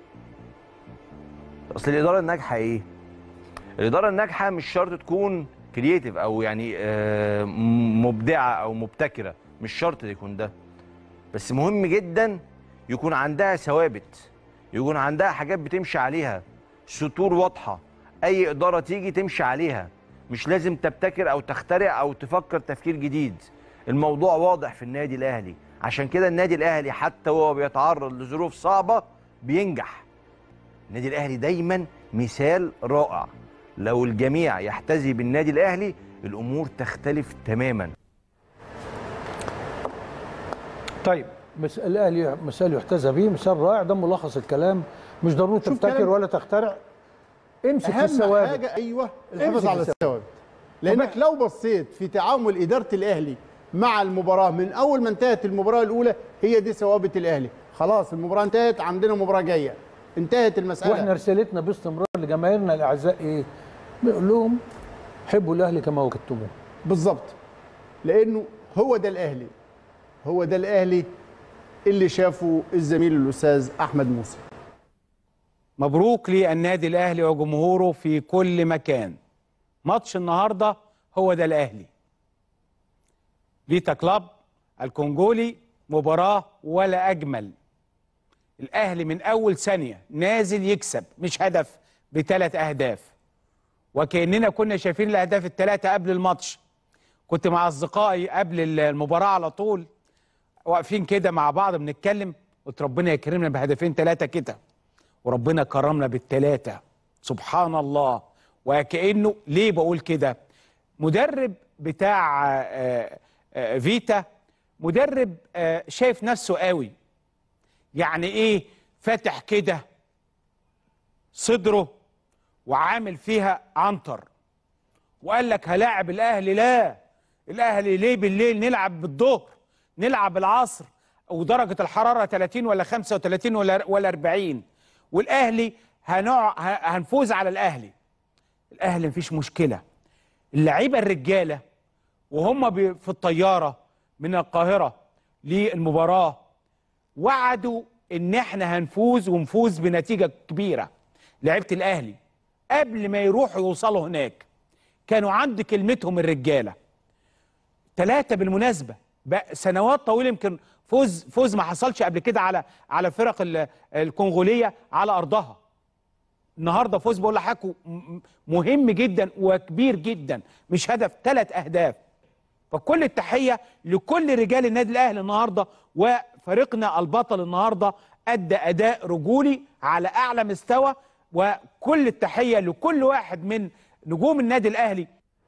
اصل الاداره الناجحه ايه الاداره الناجحه مش شرط تكون كرييتيف او يعني آه، مبدعه او مبتكره مش شرط يكون ده بس مهم جدا يكون عندها ثوابت يكون عندها حاجات بتمشي عليها سطور واضحه اي اداره تيجي تمشي عليها مش لازم تبتكر او تخترع او تفكر تفكير جديد الموضوع واضح في النادي الاهلي عشان كده النادي الاهلي حتى وهو بيتعرض لظروف صعبه بينجح النادي الاهلي دايما مثال رائع لو الجميع يحتذي بالنادي الاهلي الامور تختلف تماما طيب مس- الاهلي مثال يحتذى به مثال رائع ده ملخص الكلام مش ضروري شوف تبتكر كلام- ولا تخترع امسك في اهم الثوابت حاجه ايوه الحفاظ امسك على الثوابت. الثوابت لانك لو بصيت في تعامل اداره الاهلي مع المباراه من اول ما انتهت المباراه الاولى هي دي ثوابت الاهلي خلاص المباراه انتهت عندنا مباراه جايه انتهت المساله واحنا رسالتنا باستمرار لجماهيرنا الاعزاء ايه؟ بنقول لهم حبوا الاهلي كما وجدتموه بالظبط لانه هو ده الاهلي هو ده الاهلي اللي شافه الزميل الاستاذ احمد موسى مبروك للنادي الاهلي وجمهوره في كل مكان ماتش النهارده هو ده الاهلي فيتا كلاب الكونجولي مباراه ولا اجمل الاهلي من اول ثانيه نازل يكسب مش هدف بثلاث اهداف وكاننا كنا شايفين الاهداف الثلاثه قبل الماتش كنت مع اصدقائي قبل المباراه على طول واقفين كده مع بعض بنتكلم قلت ربنا يكرمنا بهدفين ثلاثه كده وربنا كرمنا بالثلاثه سبحان الله وكانه ليه بقول كده مدرب بتاع آه، آه، فيتا مدرب آه، شايف نفسه قوي يعني ايه فاتح كده صدره وعامل فيها عنتر وقال لك هلاعب الاهلي لا الاهلي ليه بالليل نلعب بالظهر نلعب العصر ودرجه الحراره 30 ولا 35 ولا ولا 40 والاهلي هنوع ه- هنفوز على الاهلي الاهلي مفيش مشكله اللعيبه الرجاله وهم بي- في الطياره من القاهره للمباراه وعدوا ان احنا هنفوز ونفوز بنتيجه كبيره لعيبه الاهلي قبل ما يروحوا يوصلوا هناك كانوا عند كلمتهم الرجاله ثلاثه بالمناسبه بقى سنوات طويله يمكن فوز فوز ما حصلش قبل كده على على فرق ال- الكونغوليه على ارضها النهارده فوز بقول لحضرتك م- مهم جدا وكبير جدا مش هدف ثلاث اهداف فكل التحيه لكل رجال النادي الاهلي النهارده وفريقنا البطل النهارده ادى اداء رجولي على اعلى مستوى وكل التحيه لكل واحد من نجوم النادي الاهلي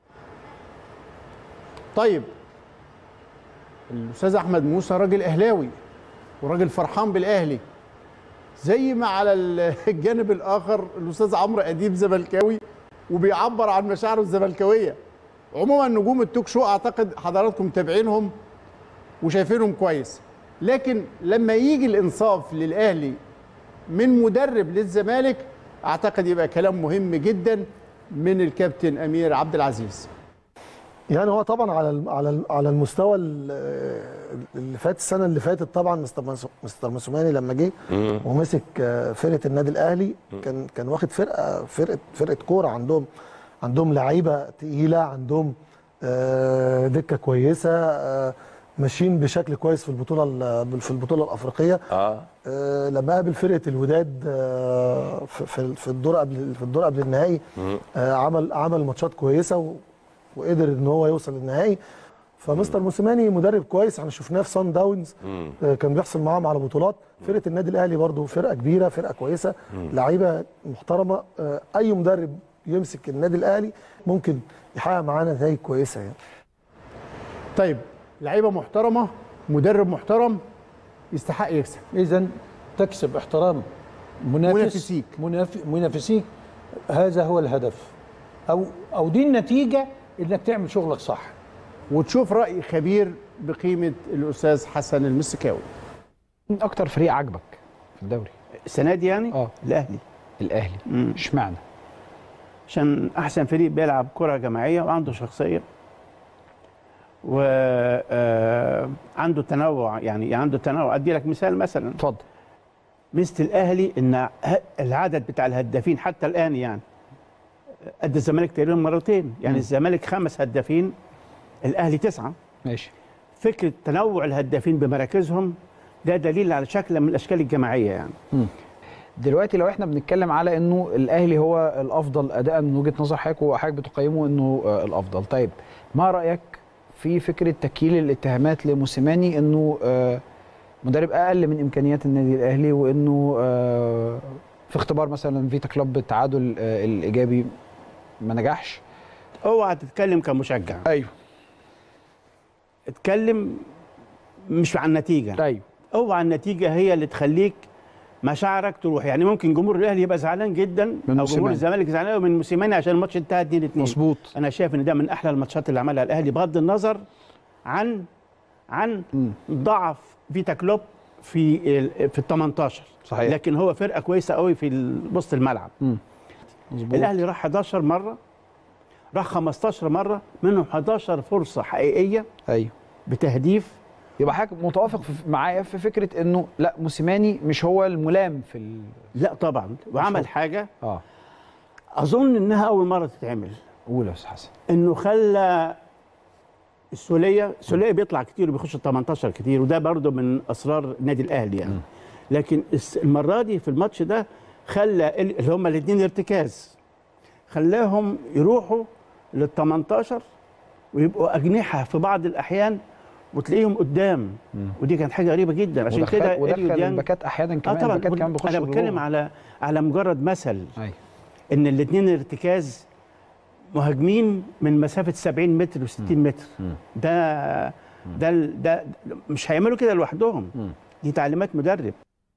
طيب الاستاذ احمد موسى راجل اهلاوي وراجل فرحان بالاهلي زي ما على الجانب الاخر الاستاذ عمرو اديب زملكاوي وبيعبر عن مشاعره الزملكاويه عموما نجوم التوك شو اعتقد حضراتكم متابعينهم وشايفينهم كويس لكن لما يجي الانصاف للاهلي من مدرب للزمالك اعتقد يبقى كلام مهم جدا من الكابتن امير عبد العزيز يعني هو طبعا على الم- على الم- على المستوى ال- اللي فات السنه اللي فاتت طبعا مستر منصو- مستر موسوماني لما جه ومسك آه، فرقه النادي الاهلي كان كان واخد فرقه فرقه فرقه كوره عندهم عندهم لعيبه تقيله عندهم آه، دكه كويسه آه، ماشيين بشكل كويس في البطوله ال- في البطوله الافريقيه اه آه، لما قابل فرقه الوداد آه، في- في في الدور قبل في الدور قبل النهائي آه، عمل عمل ماتشات كويسه و- وقدر ان هو يوصل للنهائي فمستر موسيماني مدرب كويس احنا شفناه في سان داونز آه، كان بيحصل معاهم على بطولات فرقه النادي الاهلي برضو فرقه كبيره فرقه كويسه لعيبه محترمه آه، اي مدرب يمسك النادي الاهلي ممكن يحقق معاه نتائج كويسه يعني طيب لعيبه محترمه مدرب محترم يستحق يكسب اذا تكسب احترام منافس منافسيك. مناف... منافسيك هذا هو الهدف او او دي النتيجه انك تعمل شغلك صح وتشوف راي خبير بقيمه الاستاذ حسن المسكاوي مين اكتر فريق عجبك في الدوري السنه دي يعني اه الاهلي الاهلي مم. اشمعنى عشان احسن فريق بيلعب كره جماعيه وعنده شخصيه وعنده تنوع يعني عنده تنوع ادي لك مثال مثلا اتفضل ميزه الاهلي ان ه- العدد بتاع الهدافين حتى الان يعني قد الزمالك تقريبا مرتين يعني مم. الزمالك خمس هدافين الاهلي تسعه ماشي فكره تنوع الهدافين بمراكزهم ده دليل على شكل من الاشكال الجماعيه يعني دلوقتي لو احنا بنتكلم على انه الاهلي هو الافضل اداء من وجهه نظر حضرتك وحضرتك بتقيمه انه آه، الافضل طيب ما رايك في فكره تكييل الاتهامات لموسيماني انه آه، مدرب اقل من امكانيات النادي الاهلي وانه آه، في اختبار مثلا فيتا كلوب التعادل آه، الايجابي ما نجحش اوعى تتكلم كمشجع ايوه اتكلم مش عن النتيجه ايوه اوعى النتيجه هي اللي تخليك مشاعرك تروح يعني ممكن جمهور الاهلي يبقى زعلان جدا من او جمهور موسيماني. الزمالك زعلان من موسيماني عشان الماتش انتهى 2 2 مظبوط انا شايف ان ده من احلى الماتشات اللي عملها الاهلي بغض النظر عن عن ضعف فيتا كلوب في ال- في ال 18 صحيح. لكن هو فرقه كويسه قوي في ال- وسط الملعب مظبوط الاهلي راح 11 مره راح 15 مره منهم 11 فرصه حقيقيه ايوه بتهديف يبقى حضرتك متوافق في- معايا في فكره انه لا موسيماني مش هو الملام في ال... لا طبعا وعمل حاجه اه اظن انها اول مره تتعمل قول يا استاذ حسن انه خلى السوليه السوليه بيطلع كتير وبيخش ال 18 كتير وده برضه من اسرار النادي الاهلي يعني لكن الس- المره دي في الماتش ده خلى ال- اللي هم الاثنين ارتكاز خلاهم يروحوا لل 18 ويبقوا اجنحه في بعض الاحيان وتلاقيهم قدام ودي كانت حاجه غريبه جدا عشان ودخل- كده ودخل إليو ديانج- الباكات أحياناً كمان، اه طبعا الباكات كمان بيخشوا انا بتكلم لجوه. على على مجرد مثل أيوة. ان الاثنين ارتكاز مهاجمين من مسافه 70 متر و60 متر ده ده ال- ده مش هيعملوا كده لوحدهم دي تعليمات مدرب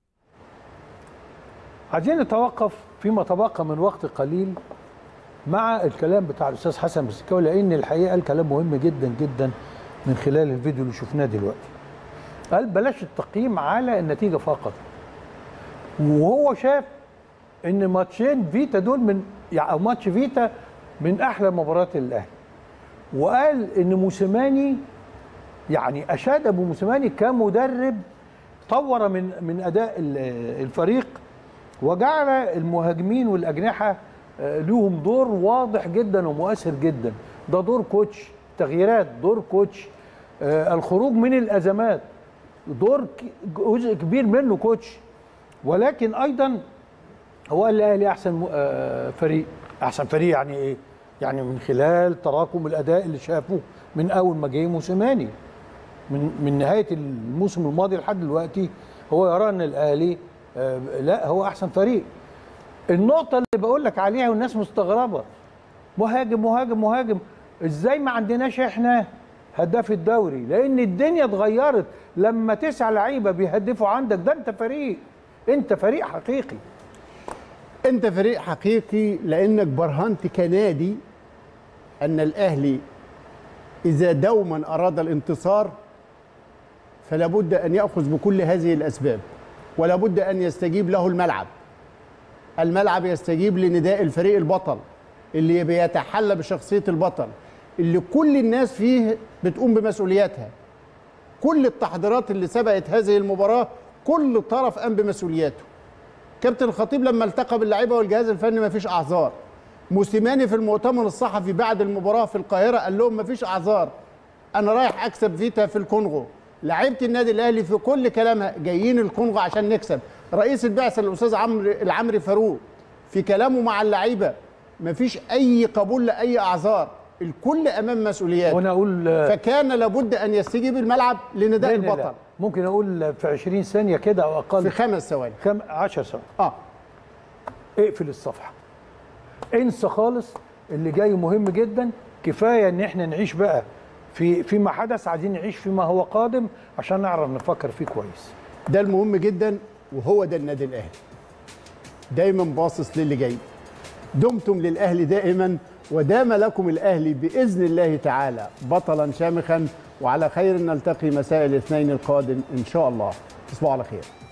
عايزين نتوقف فيما تبقى من وقت قليل مع الكلام بتاع الاستاذ حسن مسكاوي لان الحقيقه قال كلام مهم جدا جدا من خلال الفيديو اللي شفناه دلوقتي. قال بلاش التقييم على النتيجه فقط. وهو شاف ان ماتشين فيتا دول من يعني او ماتش فيتا من احلى مباريات الاهلي. وقال ان موسيماني يعني اشاد ابو موسيماني كمدرب طور من من اداء ال- الفريق وجعل المهاجمين والاجنحه آه، لهم دور واضح جدا ومؤثر جدا ده دور كوتش تغييرات دور كوتش آه، الخروج من الازمات دور ك- جزء كبير منه كوتش ولكن ايضا هو قال الاهلي احسن م- آه، فريق احسن فريق يعني ايه يعني من خلال تراكم الاداء اللي شافوه من اول ما جه موسيماني من من نهايه الموسم الماضي لحد دلوقتي هو يرى ان الاهلي آه، لا هو احسن فريق النقطه اللي بقول لك عليها والناس مستغربه مهاجم مهاجم مهاجم ازاي ما عندناش احنا هداف الدوري لان الدنيا اتغيرت لما تسع لعيبه بيهدفوا عندك ده انت فريق انت فريق حقيقي انت فريق حقيقي لانك برهنت كنادي ان الاهلي اذا دوما اراد الانتصار فلا بد ان ياخذ بكل هذه الاسباب ولا بد ان يستجيب له الملعب الملعب يستجيب لنداء الفريق البطل اللي بيتحلى بشخصيه البطل اللي كل الناس فيه بتقوم بمسؤولياتها كل التحضيرات اللي سبقت هذه المباراه كل طرف قام بمسؤولياته كابتن الخطيب لما التقى باللعيبه والجهاز الفني ما فيش اعذار موسيماني في المؤتمر الصحفي بعد المباراه في القاهره قال لهم ما فيش اعذار انا رايح اكسب فيتا في الكونغو لعيبه النادي الاهلي في كل كلامها جايين الكونغو عشان نكسب رئيس البعثه الاستاذ عمرو العمري فاروق في كلامه مع اللعيبه ما فيش اي قبول لاي اعذار الكل امام مسؤولياته وانا اقول فكان لابد ان يستجيب الملعب لنداء لا، لا، لا. البطل ممكن اقول في 20 ثانيه كده او اقل في خمس ثواني خم... 10 ثواني اه اقفل الصفحه انسى خالص اللي جاي مهم جدا كفايه ان احنا نعيش بقى في فيما حدث عايزين نعيش فيما هو قادم عشان نعرف نفكر فيه كويس ده المهم جدا وهو ده النادي الاهلي دايما باصص للي جاي دمتم للاهلي دائما ودام لكم الاهلي باذن الله تعالى بطلا شامخا وعلى خير نلتقي مساء الاثنين القادم ان شاء الله تصبحوا على خير